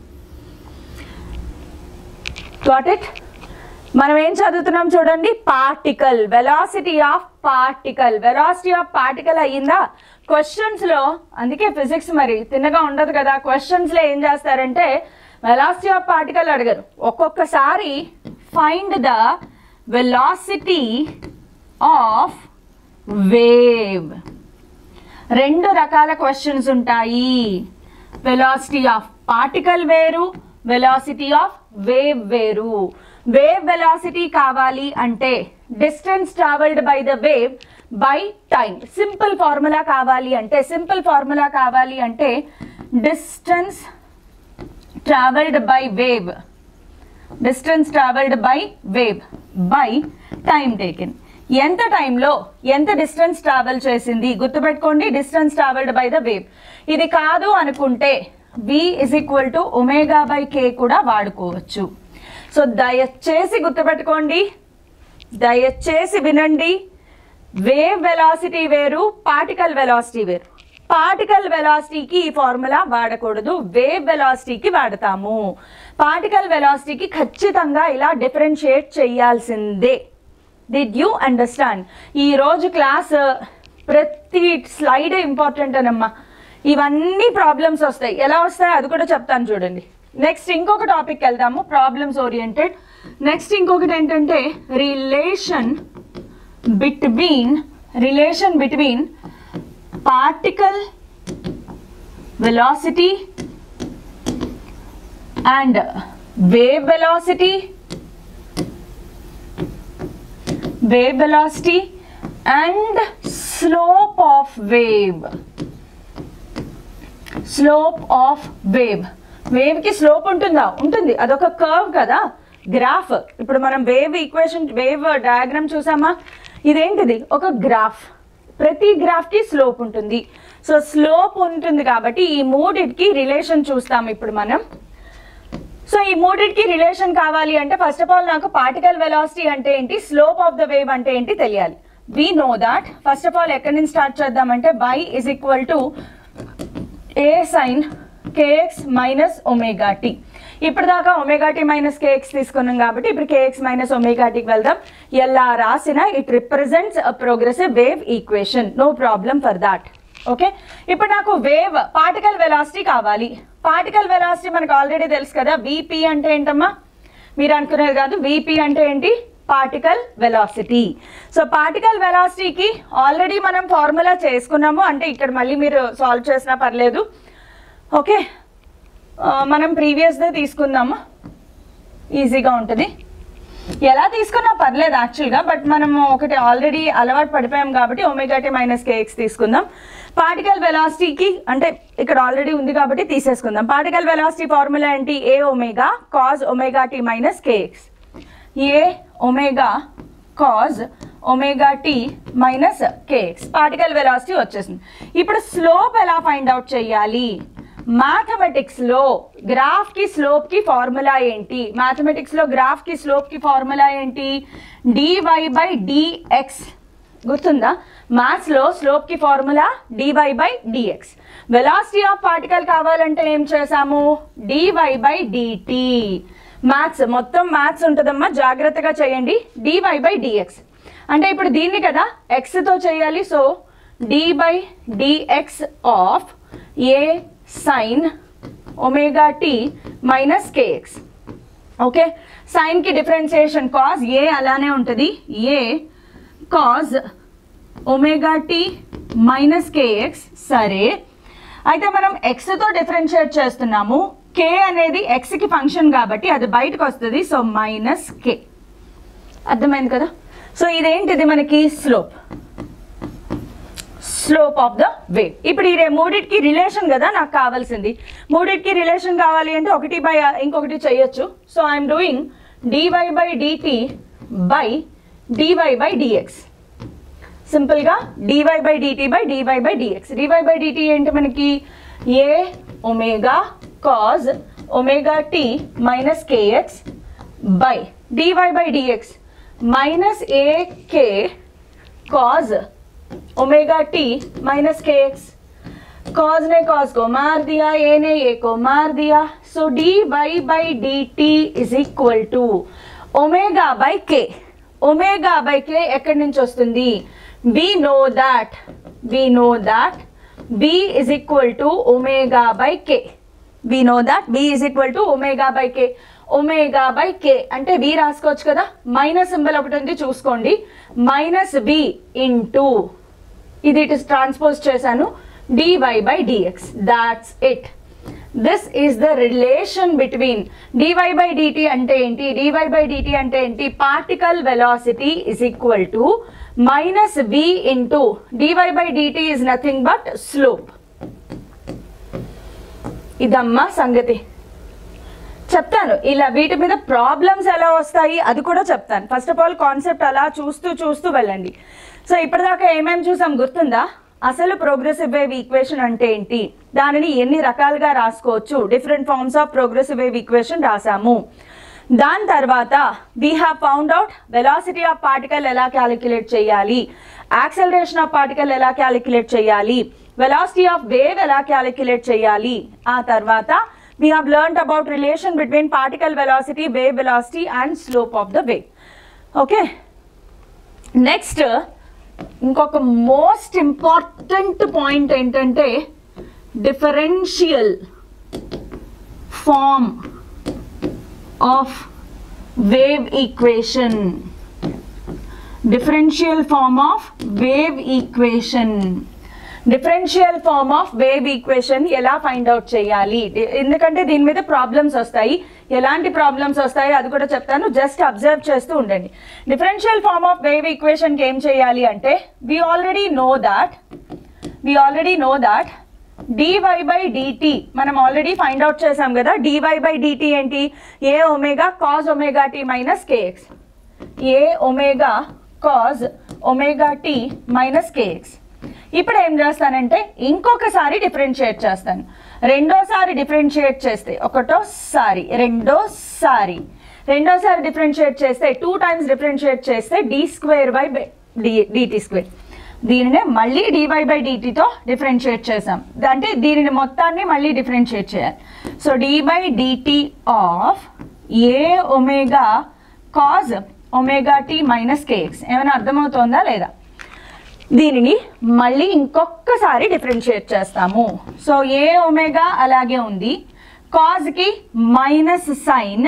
[SPEAKER 1] గాట్ ఇట్ మనం ఏం చదువుతున్నాం చూడండి particle velocity of particle velocity of particle అయ్యిందా క్వశ్చన్స్ లో అందుకే ఫిజిక్స్ మరి తిన్నగా ఉండదు కదా క్వశ్చన్స్ లో ఏం చేస్తారంటే వెలాసిటీ ఆఫ్ పార్టికల్ అడగరు ఒక్కొక్కసారి find the velocity of wave రెండు రకాల క్వశ్చన్స్ ఉంటాయి వెలాసిటీ ఆఫ్ పార్టికల్ వేరు వెలాసిటీ ఆఫ్ వేవ్ వేరు వేవ్ వెలాసిటీ కావాలి అంటే distance travelled by the wave by time simple formula కావాలి అంటే సింపుల్ ఫార్ములా కావాలి అంటే distance travelled by wave distance travelled by wave by time taken ఎంత టైంలో ఎంత డిస్టెన్స్ ట్రావెల్ చేసింది గుర్తుపెట్టుకోండి distance travelled by the wave ఇది కాదు అనుకుంటే v is equal to omega by k కూడా వాడుకోవచ్చు సో దయచేసి గుర్తుపెట్టుకోండి దయచేసి వినండి వేవ్ వెలాసిటీ వేరు పార్టికల్ వెలాసిటీ వేరు పార్టికల్ వెలాసిటీకి ఈ ఫార్ములా వాడకూడదు వేవ్ వెలాసిటీకి వాడతాము పార్టికల్ వెలాసిటీకి ఖచ్చితంగా ఇలా డిఫరెన్షియేట్ చేయాల్సిందే డిడ్ యూ అండర్స్టాండ్ ఈ రోజు క్లాస్ ప్రతి స్లైడ్ ఇంపార్టెంట్ అనమ్మా ఇవన్నీ ప్రాబ్లమ్స్ వస్తాయి ఎలా వస్తాయి అది కూడా చెప్తాను చూడండి నెక్స్ట్ ఇంకొక టాపిక్ వెళ్దాము ప్రాబ్లమ్స్ ఓరియంటెడ్ నెక్స్ట్ ఇంకొకటి ఏంటంటే relation between relation between particle velocity and wave velocity wave velocity and slope of wave slope of wave wave కి స్లోప్ ఉంటుందా ఉంటుంది అదొక కర్వ్ కదా గ్రాఫ్ ఇప్పుడు మనం వేవ్ ఈక్వేషన్ వేవ్ డయాగ్రామ్ చూసామా ఇదేంటిది ఒక గ్రాఫ్ ప్రతి గ్రాఫ్ కి స్లోప్ ఉంటుంది సో స్లోప్ ఉంటుంది కాబట్టి ఈ మూడిటికి రిలేషన్ చూస్తాం ఇప్పుడు మనం సో ఈ మూడింటికి రిలేషన్ కావాలి అంటే ఫస్ట్ ఆఫ్ ఆల్ నాకు పార్టికల్ వెలాసిటీ అంటే ఏంటి స్లోప్ ఆఫ్ ద వేవ్ అంటే ఏంటి తెలియాలి we know that first of all ఎక్కడి నుంచి స్టార్ట్ చేద్దామంటే y is equal to A sine kx minus omega t ఇప్పుడు దాకా ఒమేగా టీ మైనస్ కేఎక్స్ తీసుకున్నాం కాబట్టి ఇప్పుడు కేఎక్స్ మైనస్ ఒమేగా టీకి వెళ్దాం ఎలా రాసిన it represents a progressive wave equation no problem for that okay ఇప్పుడు నాకు వేవ్ పార్టికల్ వెలాసిటీ కావాలి పార్టికల్ వెలాసిటీ మనకు ఆల్రెడీ తెలుసు కదా విపి అంటే ఏంటమ్మా మీరు అనుకునేది కాదు విపి అంటే ఏంటి పార్టికల్ వెలాసిటీ సో పార్టికల్ వెలాసిటీకి ఆల్రెడీ మనం ఫార్ములా చేసుకున్నాము అంటే ఇక్కడ మళ్ళీ మీరు సాల్వ్ చేసినా పర్లేదు ఓకే ఆ, మనం ప్రీవియస్దే తీసుకుందాము ఈజీగా ఉంటుంది ఎలా తీసుకున్నా పర్లేదు యాక్చువల్గా బట్ మనం ఒకటి ఆల్రెడీ అలవాటు పడిపోయాం కాబట్టి ఒమేగా టీ మైనస్ కేఎక్స్ తీసుకుందాం పార్టికల్ వెలాసిటీకి అంటే ఇక్కడ ఆల్రెడీ ఉంది కాబట్టి తీసేసుకుందాం పార్టికల్ వెలాసిటీ ఫార్ములా ఏంటి a omega cos omega t minus kx a omega cos omega t minus kx particle velocity వచ్చేసింది ఇప్పుడు స్లోప్ ఎలా ఫైండ్ అవుట్ చేయాలి మ్యాథమెటిక్స్ లో గ్రాఫ్ కి స్లోప్ కి ఫార్ములా ఏంటి మ్యాథమెటిక్స్ లో గ్రాఫ్ కి స్లోప్ కి ఫార్ములా ఏంటి డివై బై డిఎక్స్ గుర్తుందా మ్యాథ్స్ లో స్లోప్ కి formula dy by dx velocity of particle కావాలంటే ఏం చేసాము డివై బై డిటి మ్యాథ్స్ మొత్తం మ్యాథ్స్ ఉంటుందమ్మా జాగ్రత్తగా చేయండి డివై బై డిఎక్స్ అంటే ఇప్పుడు దీన్ని కదా ఎక్స్ తో చేయాలి so d by dx of a sine omega t minus kx okay sine కి డిఫరెన్సియేషన్ కాజ్ ఏ అలానే ఉంటుంది a cos omega t minus kx సరే అయితే మనం ఎక్స్ తో డిఫరెన్షియేట్ చేస్తున్నాము కే అనేది ఎక్స్ కి ఫంక్షన్ కాబట్టి అది బయటకు వస్తుంది సో మైనస్ కే అర్థమైంది కదా సో ఇదేంటిది మనకి slope slope of the wave ఇప్పుడు ఈ రే- మూడిటికి రిలేషన్ కదా నాకు కావాల్సింది మూడిటికి రిలేషన్ కావాలి అంటే ఒకటి బై ఇంకొకటి చేయొచ్చు so I'm doing dy by dt by dy by dx సింపుల్గా dy by dt by dy by dx dy by dt ఏంటి మనకి a omega cos omega t minus kx by dy by dx minus ak cos omega t minus k x cos ने cos को मार दिया a ने a को मार दिया so d y by d t is equal to omega by k omega by k ఎక్కడి నుంచి వస్తుంది we know that we know that v is equal to omega by k we know that v is equal to omega by k omega by k అంటే v రాసుకోవచ్చు కదా minus symbol ఒకటి ఉంది చూసుకోండి minus v into ఇది ఇటు transpose చేశాను dy by dx that's it this is the relation between dy by dt అంటే ఏంటి డివై బై డిటి అంటే ఏంటి particle velocity is equal to minus v into dy by dt is nothing but slope ఇదమ్మా సంగతి చెప్తాను ఇలా వీటి మీద ప్రాబ్లమ్స్ ఎలా వస్తాయి అది కూడా చెప్తాను ఫస్ట్ ఆఫ్ ఆల్ కాన్సెప్ట్ అలా చూస్తూ చూస్తూ వెళ్ళండి సో ఇప్పటిదాకా ఏమేమి చూసాం గుర్తుందా అసలు ప్రోగ్రెసివ్ వేవ్ ఈక్వేషన్ అంటే ఏంటి దానిని ఎన్ని రకాలుగా రాసుకోవచ్చు different forms of progressive wave equation రాసాము దాని తర్వాత we have found out velocity of particle ఎలా క్యాలిక్యులేట్ చేయాలి యాక్సలరేషన్ ఆఫ్ పార్టికల్ ఎలా క్యాలిక్యులేట్ చేయాలి వెలాసిటీ ఆఫ్ వేవ్ ఎలా క్యాలిక్యులేట్ చేయాలి ఆ తర్వాత we have learned about relation between particle velocity, wave velocity and slope of the wave. Okay. Next ఇంకొక most important point ఏంటంటే differential form of wave equation differential form of wave equation differential form of wave equation ఎలా find out చేయాలి డి- ఎందుకంటే దీని మీద problems వస్తాయి ఎలాంటి ప్రాబ్లమ్స్ వస్తాయో అది కూడా చెప్తాను జస్ట్ అబ్జర్వ్ చేస్తూ ఉండండి డిఫరెన్షియల్ ఫార్మ్ ఆఫ్ వేవ్ ఈక్వేషన్కి ఏం చేయాలి అంటే we already know that we already know that dy by dt మనం ఆల్రెడీ ఫైండ్ అవుట్ చేసాం కదా డివై బై డిటి ఏంటి a omega cos omega t minus kx a omega cos omega t minus kx ఇప్పుడు ఏం చేస్తానంటే ఇంకొకసారి differentiate చేస్తాను రెండోసారి డిఫరెన్షియేట్ చేస్తే ఒకటోసారి రెండోసారి రెండోసారి డిఫరెన్షియేట్ చేస్తే టూ టైమ్స్ డిఫరెన్షియేట్ చేస్తే d square by d dt square దీనినే మళ్ళీ డివై బై డిటీతో డిఫరెన్షియేట్ చేసాం అంటే దీనిని మొత్తాన్ని మళ్ళీ డిఫరెన్షియేట్ చేయాలి so d by dt of a omega cos omega t minus kx ఏమైనా అర్థమవుతోందా లేదా దీనిని మళ్ళీ ఇంకొకసారి డిఫరెన్షియేట్ చేస్తాము సో ఏ ఒమేగా అలాగే ఉంది కాజ్కి minus sine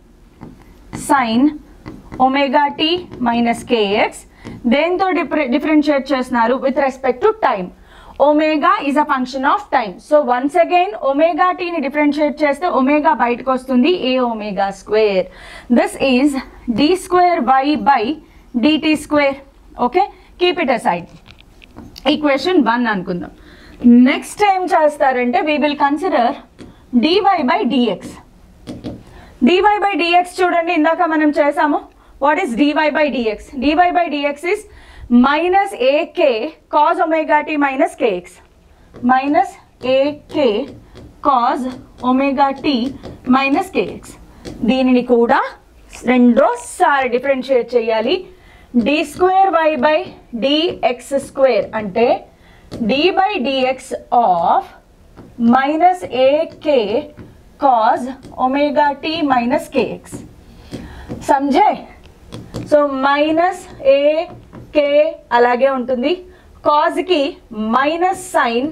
[SPEAKER 1] sine omega t minus kx దేంతో డిఫరెన్షియేట్ చేస్తున్నారు with respect to time omega is a function of time so once again omega టీని డిఫరెన్షియేట్ చేస్తే ఒమేగా బయటకు వస్తుంది a omega square this is d square y by dt square okay keep it aside equation one అనుకుందాం నెక్స్ట్ ఏం చేస్తారంటే we will consider dy by dx dy by dx చూడండి ఇందాక మనం చేసాము what is dy by dx dy by dx is minus ak cos omega t minus kx minus ak cos omega t minus kx దీనిని కూడా రెండోసారి differentiate చేయాలి d square y by dx square అంటే d by dx of minus ak cos omega t minus kx సమझे so minus a k అలాగే ఉంటుంది కాజ్కి minus sine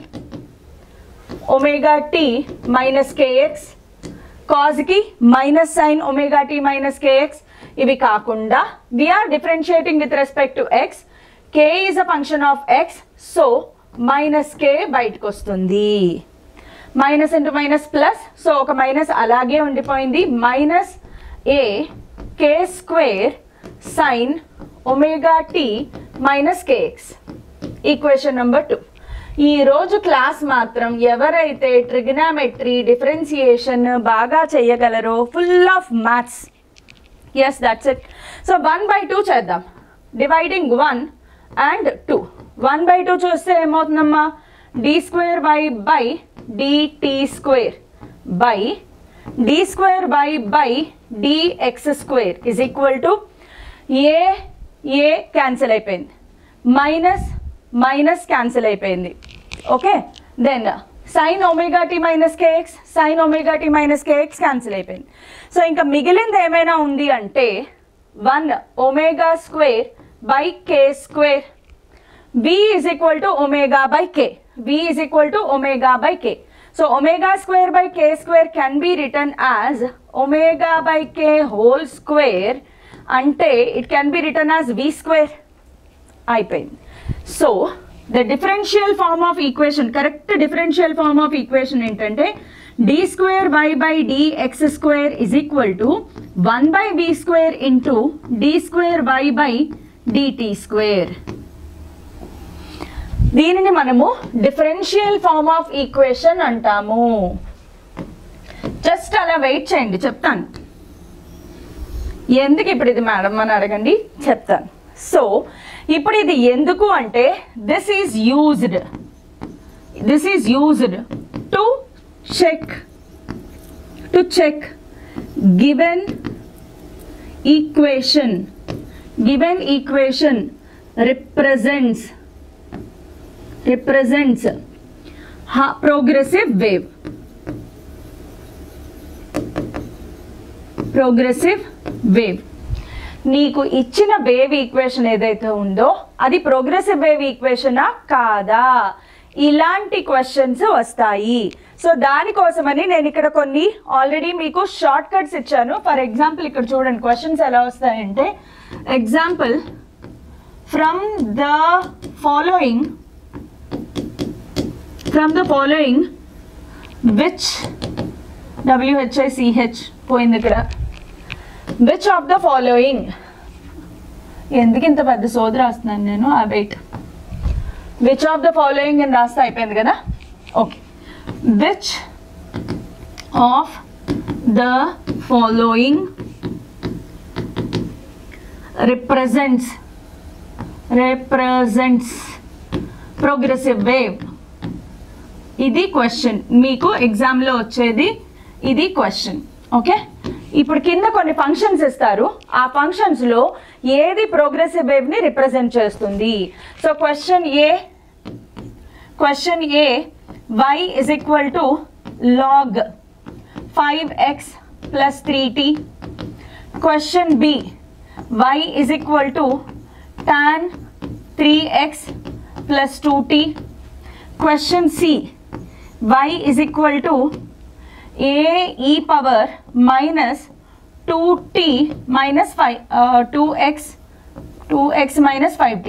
[SPEAKER 1] omega t minus kx కాజ్కి minus sine omega t minus kx ఇవి కాకుండా we are differentiating with respect to x k is a function of x so minus k బయటకు వస్తుంది minus into minus plus so ఒక minus అలాగే ఉండిపోయింది minus a k square sine omega t minus kx equation number two ఈ రోజు class మాత్రం ఎవరైతే trigonometry differentiation బాగా చేయగలరో full of maths yes that's it so one by two చేద్దాం dividing one and two one by two చూస్తే ఏమవుతుందమ్మా d square y by dt square by d square y by dx square is equal to a a cancel అయిపోయింది minus minus cancel అయిపోయింది okay then sine omega t minus kx sine omega t minus kx cancel అయిపోయింది సో ఇంకా మిగిలింది ఏమైనా ఉంది అంటే one omega square by k square v is equal to omega by k. v is equal to omega by k. So omega square by k square can be written as omega by k whole square అంటే it can be written as v square. అయిపోయింది so the differential form of equation correct differential form of equation ఏంటంటే d square y by dx square is equal to one by v square into d square y by dt square దీనిని మనము differential form of equation అంటాము just అలా wait చేయండి చెప్తాను ఎందుకు ఇప్పుడు ఇది మేడం అని అడగండి చెప్తాను సో ఇప్పుడు ఇది ఎందుకు అంటే this is used this is used to check to check given equation given equation represents represents ha- progressive wave progressive wave నీకు ఇచ్చిన వేవ్ ఈక్వేషన్ ఏదైతే ఉందో అది ప్రోగ్రెసివ్ వేవ్ ఈక్వేషనా కాదా ఇలాంటి క్వశ్చన్స్ వస్తాయి సో దానికోసమని నేను ఇక్కడ కొన్ని ఆల్రెడీ మీకు షార్ట్ కట్స్ ఇచ్చాను ఫర్ ఎగ్జాంపుల్ ఇక్కడ చూడండి క్వశ్చన్స్ ఎలా వస్తాయంటే example from the following from the following which WHICH పోయింది ఇక్కడ విచ్ ఆఫ్ ద ఫాలోయింగ్ ఎందుకు ఇంత పెద్ద సోది రాస్తున్నాను నేను ఆ wait which of the following అని రాస్తే అయిపోయింది కదా okay which of the following represents represents progressive wave ఇది క్వశ్చన్ మీకు ఎగ్జామ్లో వచ్చేది ఇది క్వశ్చన్ ఓకే ఇప్పుడు కింద కొన్ని ఫంక్షన్స్ ఇస్తారు ఆ ఫంక్షన్స్లో ఏది ప్రోగ్రెసివ్ వేవ్ని రిప్రజెంట్ చేస్తుంది so question a question a y is equal to log five x plus three t question b y is equal to tan 3x plus 2t. Question C. y is equal to a e power minus 2t minus 5, uh, 2x 2x minus 5t.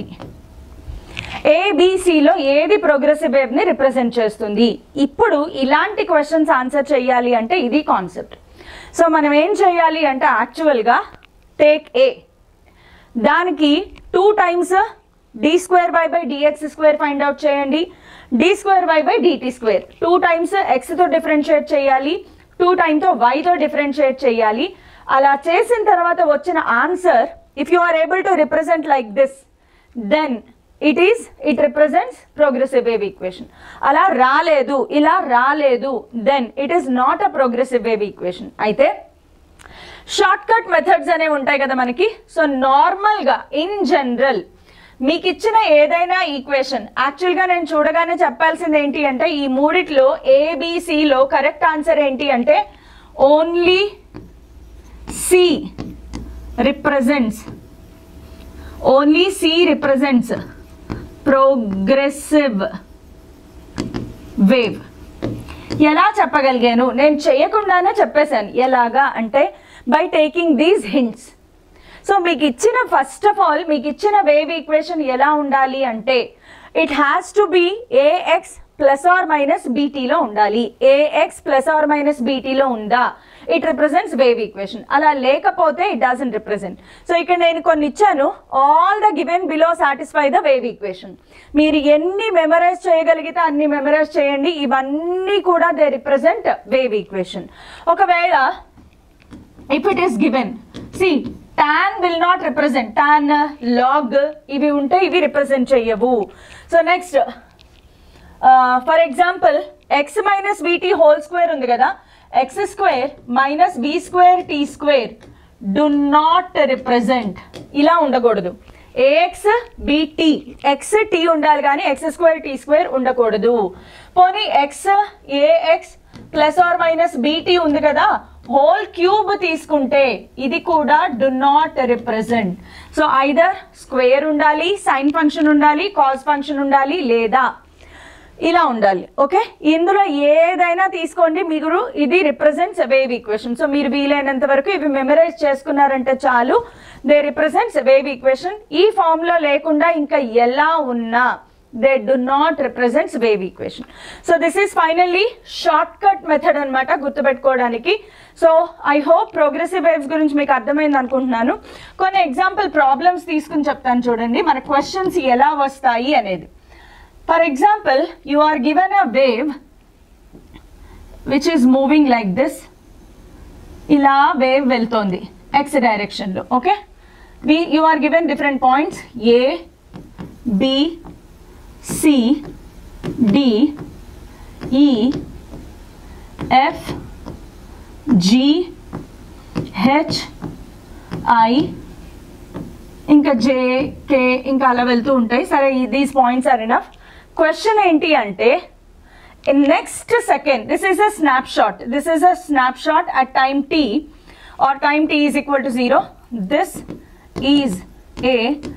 [SPEAKER 1] ఏబిసిలో ఏది progressive వేవ్ని represent చేస్తుంది ఇప్పుడు ఇలాంటి questions answer చేయాలి అంటే ఇది concept so మనం ఏం చేయాలి అంటే యాక్చువల్గా టేక్ ఏ దానికి two times d square y by dx square find out చేయండి d square y by dt square two times ఎక్స్తో డిఫరెన్షియేట్ చేయాలి టూ టైమ్తో వైతో డిఫరెన్షియేట్ చేయాలి అలా చేసిన తర్వాత వచ్చిన answer if you are able to represent like this then it is it represents progressive wave equation అలా రాలేదు ఇలా రాలేదు then it is not a progressive wave equation అయితే షార్ట్ కట్ మెథడ్స్ అనేవి ఉంటాయి కదా మనకి సో నార్మల్గా ఇన్ జనరల్ మీకు ఇచ్చిన ఏదైనా ఈక్వేషన్ యాక్చువల్గా నేను చూడగానే చెప్పాల్సింది ఏంటి అంటే ఈ మూడిట్లో ఏబిసిలో కరెక్ట్ ఆన్సర్ ఏంటి అంటే only c represents only c represents progressive wave ఎలా చెప్పగలిగాను నేను చేయకుండానే చెప్పేశాను ఎలాగా అంటే by taking these hints so మీకు ఇచ్చిన ఫస్ట్ ఆఫ్ ఆల్ మీకు ఇచ్చిన వేవ్ ఈక్వేషన్ ఎలా ఉండాలి అంటే it has to be ax plus are minus బీటీలో ఉండాలి ఏఎక్స్ ప్లస్ ఆర్ మైనస్ బీటీలో ఉందా ఇట్ రిప్రజెంట్స్ వేవ్ ఈక్వేషన్ అలా లేకపోతే ఇట్ డజన్ రిప్రజెంట్ సో ఇక్కడ నేను కొన్ని ఇచ్చాను all the given below satisfy the wave equation మీరు ఎన్ని మెమరైజ్ చేయగలిగితే అన్ని మెమరైజ్ చేయండి ఇవన్నీ కూడా దే రిప్రజెంట్ వేవ్ ఈక్వేషన్ ఒకవేళ if it is given c tan will not represent tan log ఇవి ఉంటే ఇవి రిప్రజెంట్ చెయ్యవు so next for example x minus bt whole square ఉంది కదా x square minus b square t square do not represent ఇలా ఉండకూడదు ఏఎక్స్ బిటి ఎక్స్ టీ ఉండాలి కానీ ఎక్స్ స్క్వేర్ టీ స్క్వేర్ ఉండకూడదు పోనీ x ax plus are minus bt ఉంది కదా హోల్ క్యూబ్ తీసుకుంటే ఇది కూడా do not represent so either square ఉండాలి సైన్ ఫంక్షన్ ఉండాలి కాస్ ఫంక్షన్ ఉండాలి లేదా ఇలా ఉండాలి ఓకే ఇందులో ఏదైనా తీసుకోండి మీరు ఇది రిప్రజెంట్స్ వేవ్ ఈక్వేషన్ సో మీరు వీలైనంత వరకు ఇవి మెమరైజ్ చేసుకున్నారంటే చాలు దే రిప్రజెంట్స్ వేవ్ ఈక్వేషన్ ఈ ఫామ్ లో లేకుండా ఇంకా ఎలా ఉన్నా they do not represents wave equation so this is finally shortcut method అనమాట గుర్తుపెట్టుకోవడానికి so I hope progressive waves గురించి మీకు అర్థమైంది అనుకుంటున్నాను కొన్ని ఎగ్జాంపుల్ ప్రాబ్లమ్స్ తీసుకుని చెప్తాను చూడండి మన క్వశ్చన్స్ ఎలా వస్తాయి అనేది For example, you are given a wave which is moving like this. ఇలా వేవ్ వెళ్తోంది ఎక్స్ డైరెక్షన్లో okay we you are given different points a b c d e f g h i ఇంకా j k ఇంకా అలా వెళ్తూ ఉంటాయి సరే these points are enough question ఏంటి అంటే in next second this is a snapshot this is a snapshot at time t or time t is equal to 0 this is a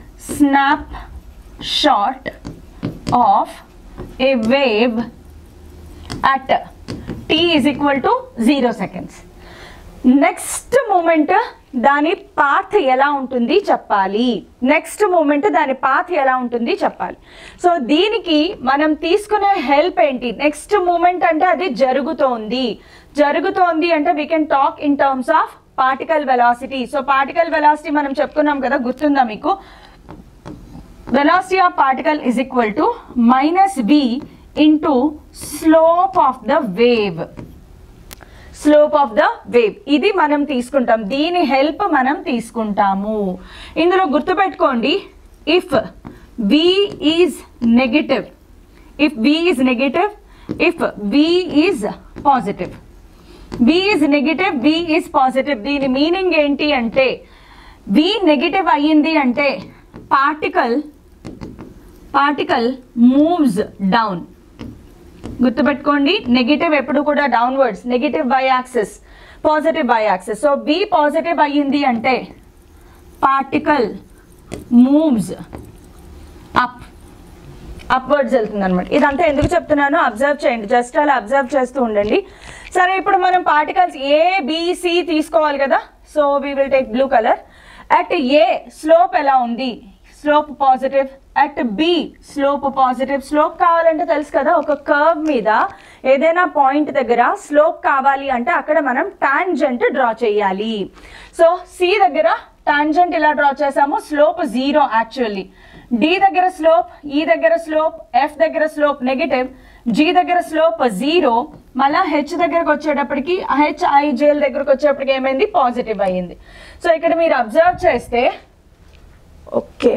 [SPEAKER 1] snapshot of a wave at t is equal to 0 seconds next moment దాని path ఎలా ఉంటుంది చెప్పాలి next moment దాని path ఎలా ఉంటుంది చెప్పాలి so దీనికి మనం తీసుకునే హెల్ప్ ఏంటి నెక్స్ట్ మూమెంట్ అంటే అది జరుగుతోంది జరుగుతోంది అంటే we can talk in terms of particle velocity so particle velocity మనం చెప్పుకున్నాం కదా గుర్తుందా మీకు velocity of particle is equal to minus v into slope of the wave slope of the wave ఇది మనం తీసుకుంటాం దీని హెల్ప్ మనం తీసుకుంటాము ఇందులో గుర్తుపెట్టుకోండి if v is negative if v is negative if v is positive v is negative v is positive దీని meaning ఏంటి అంటే వి నెగటివ్ అయ్యింది అంటే పార్టికల్ పార్టికల్ మూవ్స్ డౌన్ గుర్తుపెట్టుకోండి నెగిటివ్ ఎప్పుడు కూడా downwards negative y axis positive y axis so v positive అయ్యింది అంటే పార్టికల్ మూవ్స్ అప్ అప్వర్డ్స్ వెళ్తుంది అనమాట ఇదంతా ఎందుకు చెప్తున్నానో అబ్జర్వ్ చేయండి జస్ట్ అలా అబ్జర్వ్ చేస్తూ ఉండండి సరే ఇప్పుడు మనం పార్టికల్స్ ఏ బిసి తీసుకోవాలి కదా so we will take blue colour at a slope ఎలా ఉంది slope positive at b slope positive slope కావాలంటే తెలుసు కదా ఒక కర్వ్ మీద ఏదైనా పాయింట్ దగ్గర స్లోప్ కావాలి అంటే అక్కడ మనం టాంజెంట్ డ్రా చేయాలి సో సి దగ్గర టాంజెంట్ ఇలా డ్రా చేసాము స్లోప్ జీరో యాక్చువల్లీ డి దగ్గర స్లోప్ ఈ దగ్గర స్లోప్ ఎఫ్ దగ్గర స్లోప్ నెగిటివ్ జీ దగ్గర స్లోప్ జీరో మళ్ళా హెచ్ దగ్గరకు వచ్చేటప్పటికి హెచ్ ఐ జేల్ దగ్గరకు వచ్చేటప్పటికి ఏమైంది పాజిటివ్ అయ్యింది సో ఇక్కడ మీరు అబ్జర్వ్ చేస్తే okay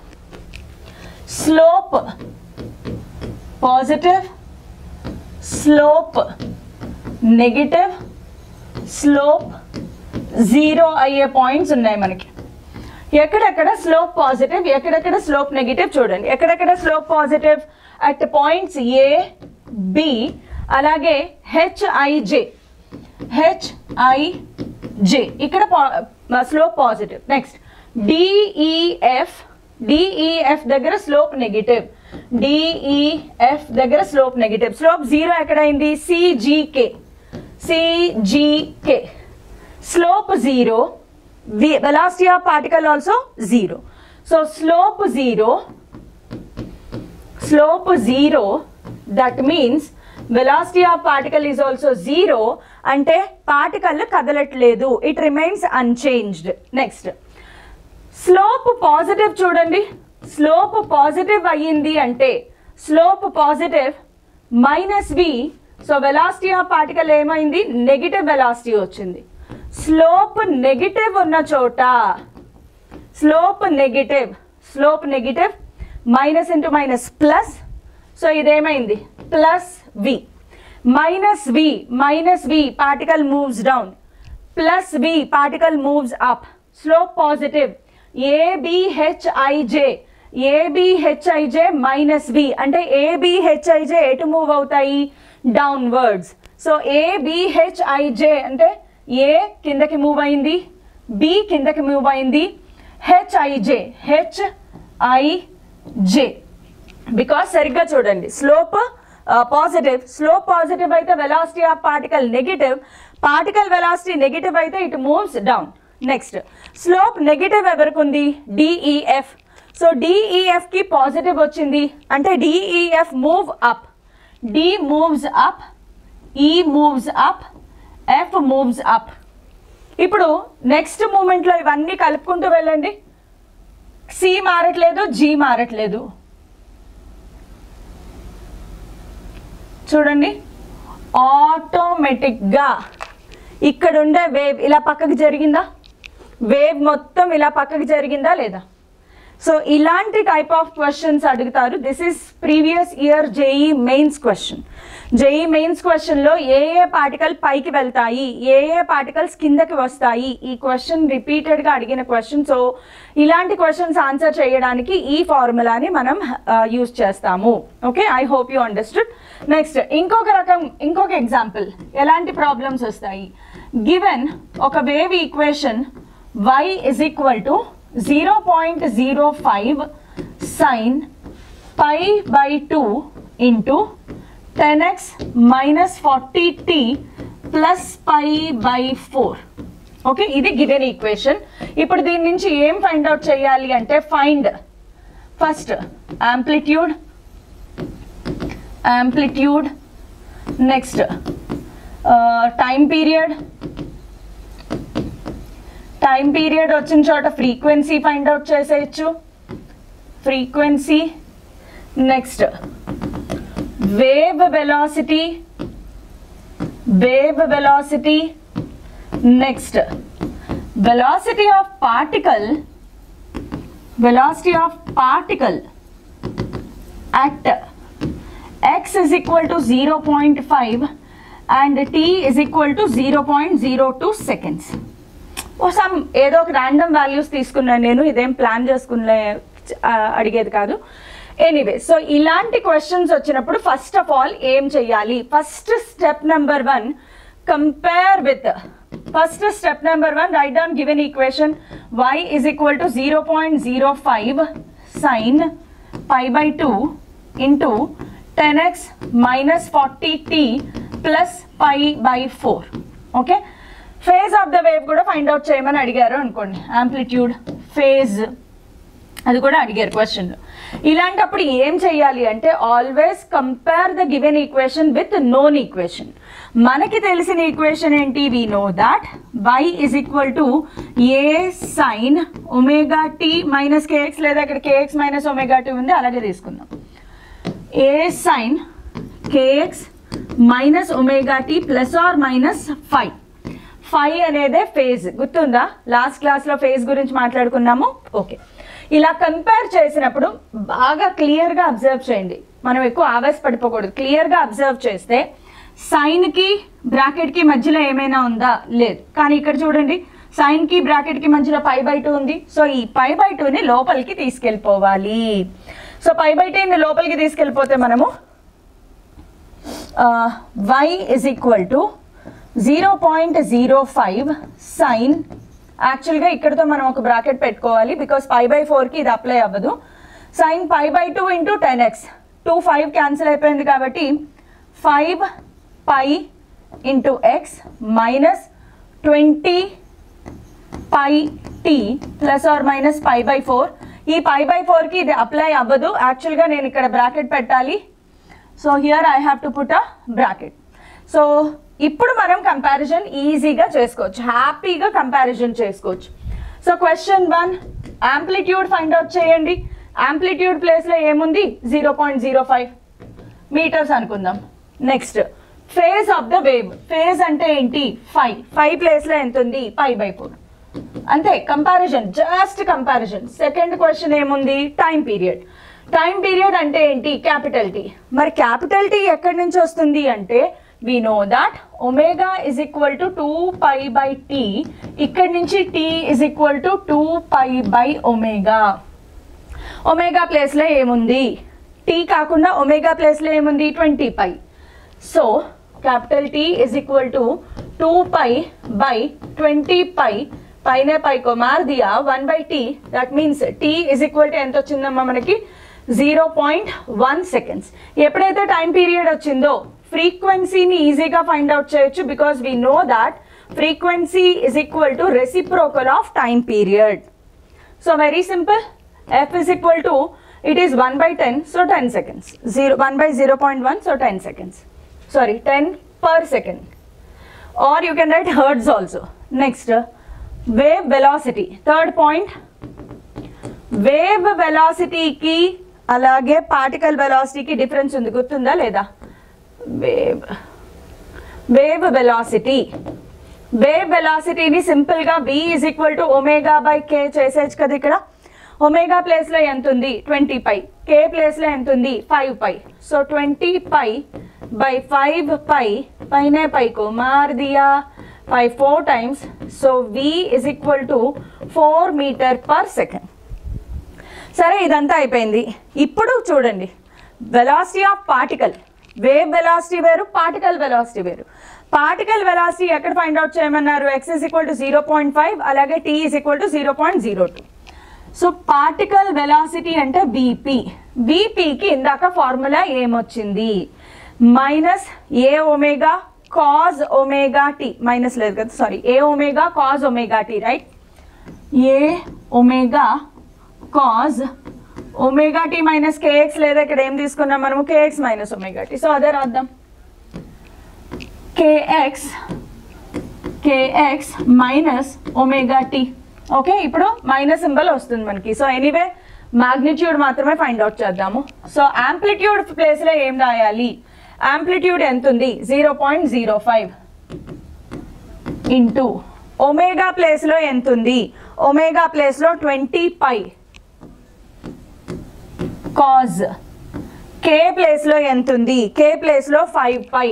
[SPEAKER 1] slope positive slope negative slope zero అయ్యే పాయింట్స్ ఉన్నాయి మనకి ఎక్కడెక్కడ స్లోప్ పాజిటివ్ ఎక్కడెక్కడ స్లోప్ నెగిటివ్ చూడండి ఎక్కడెక్కడ slope positive at points a b అలాగే హెచ్ఐజే హెచ్ఐజే ఇక్కడ slope positive next def def దగ్గర స్లోప్ నెగిటివ్ డిఈఎఫ్ దగ్గర స్లోప్ నెగిటివ్ స్లోప్ జీరో ఎక్కడైంది cgk cgk slope zero velocity of particle also zero so slope zero slope zero that means velocity of particle is also zero అంటే పార్టికల్ కదలట్లేదు it remains unchanged next slope positive చూడండి slope positive అయ్యింది అంటే slope positive minus v so velocity of particle ఏమైంది negative velocity వచ్చింది స్లోప్ నెగిటివ్ ఉన్న చోట slope negative slope negative minus into minus plus so ఇదేమైంది plus v minus v minus v particle moves down plus v particle moves up slope positive abhij abhij minus v అంటే abhij ఎటు move అవుతాయి downwards so ఏబిహెచ్ఐజే అంటే ఏ కిందకి move అయింది B కిందకి move అయింది HIJ HIJ because సరిగ్గా చూడండి స్లోప్ పాజిటివ్ స్లోప్ పాజిటివ్ అయితే velocity of particle negative particle velocity negative అయితే it moves down next slope negative ఎవరికి ఉంది డిఈఎఫ్ సో డిఈఎఫ్ కి పాజిటివ్ వచ్చింది అంటే def move up d moves up e moves up f moves up ఇప్పుడు next మూమెంట్లో ఇవన్నీ కలుపుకుంటూ వెళ్ళండి సి మారట్లేదు జీ మారట్లేదు చూడండి ఆటోమేటిక్గా ఇక్కడ ఉండే వేవ్ ఇలా పక్కకి జరిగిందా వేవ్ మొత్తం ఇలా పక్కకి జరిగిందా లేదా సో ఇలాంటి టైప్ ఆఫ్ క్వశ్చన్స్ అడుగుతారు this is previous year JEE mains question JEE mains క్వశ్చన్లో ఏ ఏ పార్టికల్ పైకి వెళ్తాయి ఏ ఏ పార్టికల్స్ కిందకి వస్తాయి ఈ క్వశ్చన్ రిపీటెడ్గా అడిగిన క్వశ్చన్ సో ఇలాంటి క్వశ్చన్స్ ఆన్సర్ చేయడానికి ఈ ఫార్ములాని మనం యూజ్ చేస్తాము okay I hope you understood next ఇంకొక రకం ఇంకొక ఎగ్జాంపుల్ ఎలాంటి ప్రాబ్లమ్స్ వస్తాయి గివెన్ ఒక wave equation y is equal to 0.05 sin pi by 2 into 10x minus 40t plus pi by 4 okay ఇది గివెన్ ఈక్వేషన్ ఇప్పుడు దీని నుంచి ఏం ఫైండ్ అవుట్ చేయాలి అంటే find first amplitude amplitude next time period time period వచ్చిన చోట ఫ్రీక్వెన్సీ ఫైండ్ అవుట్ చేసేయచ్చు frequency next wave velocity wave velocity next velocity of particle velocity of particle at x is equal to 0.5 and t is equal to 0.02 seconds. Oh some ఏదో ఒక random values తీసుకున్నాను నేను ఇదేం plan చేసుకునే ఆ, అడిగేది కాదు ఎనీవే సో ఇలాంటి క్వశ్చన్స్ వచ్చినప్పుడు ఫస్ట్ ఆఫ్ ఆల్ ఏం చెయ్యాలి first step number one compare with first step number one write down given equation y is equal to 0.05 sin pi by 2 into 10x minus 40t plus pi by 4 okay phase of the wave కూడా find out చేయమని అడిగారు అనుకోండి amplitude phase అది కూడా అడిగారు question ఇలాంటప్పుడు ఏం చేయాలి అంటే always compare the given equation with known equation మనకి తెలిసిన ఈక్వేషన్ ఏంటి we know that y is equal to A sine omega t minus kx లేదా ఇక్కడ కేఎక్స్ మైనస్ ఒమేగా టీ ఉంది అలాగే తీసుకుందాం A sine kx minus omega t plus are minus five five అనేదే phase గుర్తుందా లాస్ట్ క్లాస్లో phase గురించి మాట్లాడుకున్నాము ఓకే ఇలా కంపేర్ చేసినప్పుడు బాగా క్లియర్గా అబ్జర్వ్ చేయండి మనం ఎక్కువ ఆవేశపడిపోకూడదు క్లియర్గా అబ్జర్వ్ చేస్తే సైన్కి బ్రాకెట్కి మధ్యలో ఏమైనా ఉందా లేదు కానీ ఇక్కడ చూడండి సైన్కి బ్రాకెట్కి మధ్యలో పై బై టూ ఉంది సో ఈ పై బై టూని లోపలికి తీసుకెళ్ళిపోవాలి సో పై బై టూని లోపలికి తీసుకెళ్ళిపోతే మనము y is equal to zero point zero five sine యాక్చువల్గా ఇక్కడతో మనం ఒక బ్రాకెట్ పెట్టుకోవాలి బికాస్ పై బై ఫోర్కి ఇది అప్లై అవ్వదు sine pi by two into ten x two five cancel అయిపోయింది కాబట్టి five pi into x minus twenty pi t plus are minus pi by four ఈ పై బై ఫోర్కి ఇది apply అవ్వదు యాక్చువల్గా నేను ఇక్కడ బ్రాకెట్ పెట్టాలి so here I have to put a bracket so ఇప్పుడు మనం కంపారిజన్ ఈజీగా చేసుకోవచ్చు హ్యాపీగా కంపారిజన్ చేసుకోవచ్చు so question one amplitude find out చేయండి యాంప్లిట్యూడ్ ప్లేస్లో ఏముంది zero point zero five metres అనుకుందాం next phase of the wave phase అంటే ఏంటి ఫైవ్ ఫైవ్ ప్లేస్లో ఎంత ఉంది ఫైవ్ బై ఫోర్ అంతే comparison just comparison second question ఏముంది టైం పీరియడ్ టైం పీరియడ్ అంటే ఏంటి క్యాపిటల్ టీ మరి క్యాపిటల్ టీ ఎక్కడి నుంచి వస్తుంది అంటే we know that omega is equal to two pi by T ఇక్కడి నుంచి T is equal to two pi by omega omega ప్లేస్లో ఏముంది టీ కాకుండా ఒమేగా ప్లేస్లో ఏముంది twenty pi so capital T is equal to two pi by twenty pi పైన పైకో మార్ దియా one by T that means T is equal to ఎంత వచ్చిందమ్మా మనకి జీరో పాయింట్ వన్ సెకండ్స్ ఎప్పుడైతే టైం పీరియడ్ వచ్చిందో ఫ్రీక్వెన్సీని ఈజీగా ఫైండ్ అవుట్ చేయొచ్చు because we know that frequency is equal to reciprocal of time period so very simple f is equal to it is 1 by 10 so 10 seconds 0 1 by 0.1 so 10 seconds sorry 10 per second or you can write hertz also next uh, wave velocity third point wave వెలాసిటీకి అలాగే particle వెలాసిటీకి difference ఉంది గుర్తుందా లేదా wave wave velocity wave వెలాసిటీని సింపుల్గా v is equal to omega by k చేసేచ్చు కదా ఇక్కడ ఒమేగా ప్లేస్లో ఎంత ఉంది ట్వంటీ పై కే ప్లేస్లో ఎంత ఉంది five pi so twenty pi by five pi పైనే పైకు మార్ దియా by four times so v is equal to four metre per second సరే ఇదంతా అయిపోయింది ఇప్పుడు చూడండి velocity of particle wave velocity వేరు పార్టికల్ వెలాసిటీ వేరు పార్టికల్ వెలాసిటీ ఎక్కడ ఫైండ్ అవుట్ చేయమన్నారు x is equal to zero point five అలాగే t is equal to zero point zero two so particle velocity అంటే బీపీ బీపీకి ఇందాక ఫార్ములా ఏమొచ్చింది minus ఏ omega cos omega t minus లేదు కదా sorry A omega cos omega t right A omega cos omega t minus kx లేదా ఇక్కడ ఏం తీసుకున్నాం మనము kx minus omega t so అదే రాద్దాం kx kx minus omega t okay ఇప్పుడు మైనస్ సింబల్ వస్తుంది మనకి సో ఎనీవే మాగ్నిట్యూడ్ మాత్రమే ఫైండ్ అవుట్ చేద్దాము సో యాంప్లిట్యూడ్ ప్లేస్లో ఏం రాయాలి యాంప్లిట్యూడ్ ఎంత ఉంది zero point zero five into omega ప్లేస్లో ఎంత ఉంది ఒమేగా ప్లేస్లో ట్వంటీ పై కాజ్ కే ప్లేస్లో ఎంత ఉంది కే ప్లేస్లో ఫైవ్ పై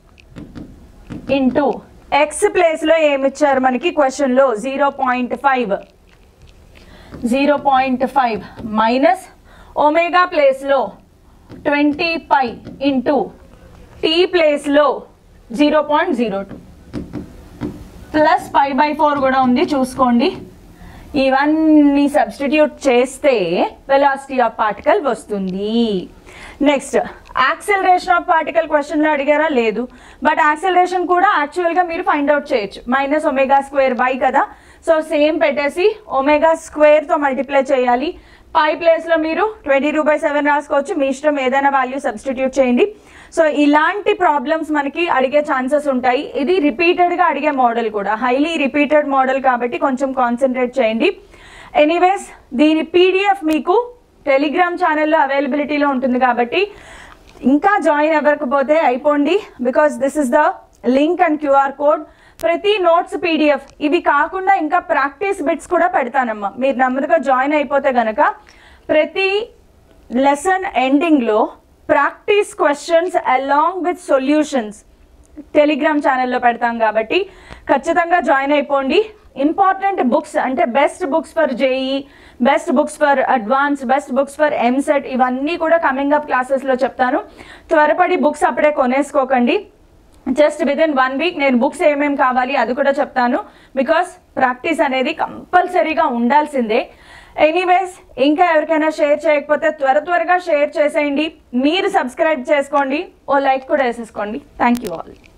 [SPEAKER 1] ఇంటూ ఎక్స్ ప్లేస్లో ఏమిచ్చారు మనకి క్వశ్చన్లో zero point five zero point five minus omega ప్లేస్లో ట్వంటీ పై ఇంటూ టీ ప్లేస్లో zero point zero two plus five by four కూడా ఉంది చూసుకోండి ఇవన్నీ సబ్స్టిట్యూట్ చేస్తే వెలాసిటీ ఆఫ్ పార్టికల్ వస్తుంది నెక్స్ట్ యాక్సెలరేషన్ ఆఫ్ పార్టికల్ క్వశ్చన్లో అడిగారా లేదు బట్ యాక్సెలరేషన్ కూడా యాక్చువల్గా మీరు ఫైండ్ అవుట్ చేయొచ్చు మైనస్ ఒమేగా స్క్వేర్ బై కదా సో సేమ్ పెట్టేసి ఒమేగా స్క్వేర్తో మల్టిప్లై చేయాలి పై ప్లేస్లో మీరు ట్వంటీ టూ బై సెవెన్ రాసుకోవచ్చు మీ ఇష్టం ఏదైనా వాల్యూ సబ్స్టిట్యూట్ చేయండి సో ఇలాంటి ప్రాబ్లమ్స్ మనకి అడిగే ఛాన్సెస్ ఉంటాయి ఇది రిపీటెడ్గా అడిగే మోడల్ కూడా హైలీ రిపీటెడ్ మోడల్ కాబట్టి కొంచెం కాన్సన్ట్రేట్ చేయండి ఎనీవేస్ దీని పీడిఎఫ్ మీకు టెలిగ్రామ్ ఛానల్లో అవైలబిలిటీలో ఉంటుంది కాబట్టి ఇంకా జాయిన్ అవ్వకపోతే అయిపోండి because this is the link and QR code ప్రతి నోట్స్ పీడిఎఫ్ ఇవి కాకుండా ఇంకా ప్రాక్టీస్ బిట్స్ కూడా పెడతానమ్మా మీరు నెమ్మదిగా జాయిన్ అయిపోతే గనక ప్రతి లెసన్ ఎండింగ్లో practice questions along with solutions Telegram ఛానల్లో పెడతాం కాబట్టి ఖచ్చితంగా జాయిన్ అయిపోండి ఇంపార్టెంట్ బుక్స్ అంటే best books for JEE best books for advance best books for EAMCET ఇవన్నీ కూడా కమింగ్ అప్ క్లాసెస్లో చెప్తాను త్వరపడి బుక్స్ అప్పుడే కొనేసుకోకండి just within one week నేను బుక్స్ ఏమేమి కావాలి అది కూడా చెప్తాను బికాస్ ప్రాక్టీస్ అనేది కంపల్సరీగా ఉండాల్సిందే ఎనీవేస్ ఇంకా ఎవరికైనా షేర్ చేయకపోతే త్వర త్వరగా షేర్ చేసేయండి మీరు సబ్స్క్రైబ్ చేసుకోండి ఓ లైక్ కూడా వేసేసుకోండి థ్యాంక్ యూ ఆల్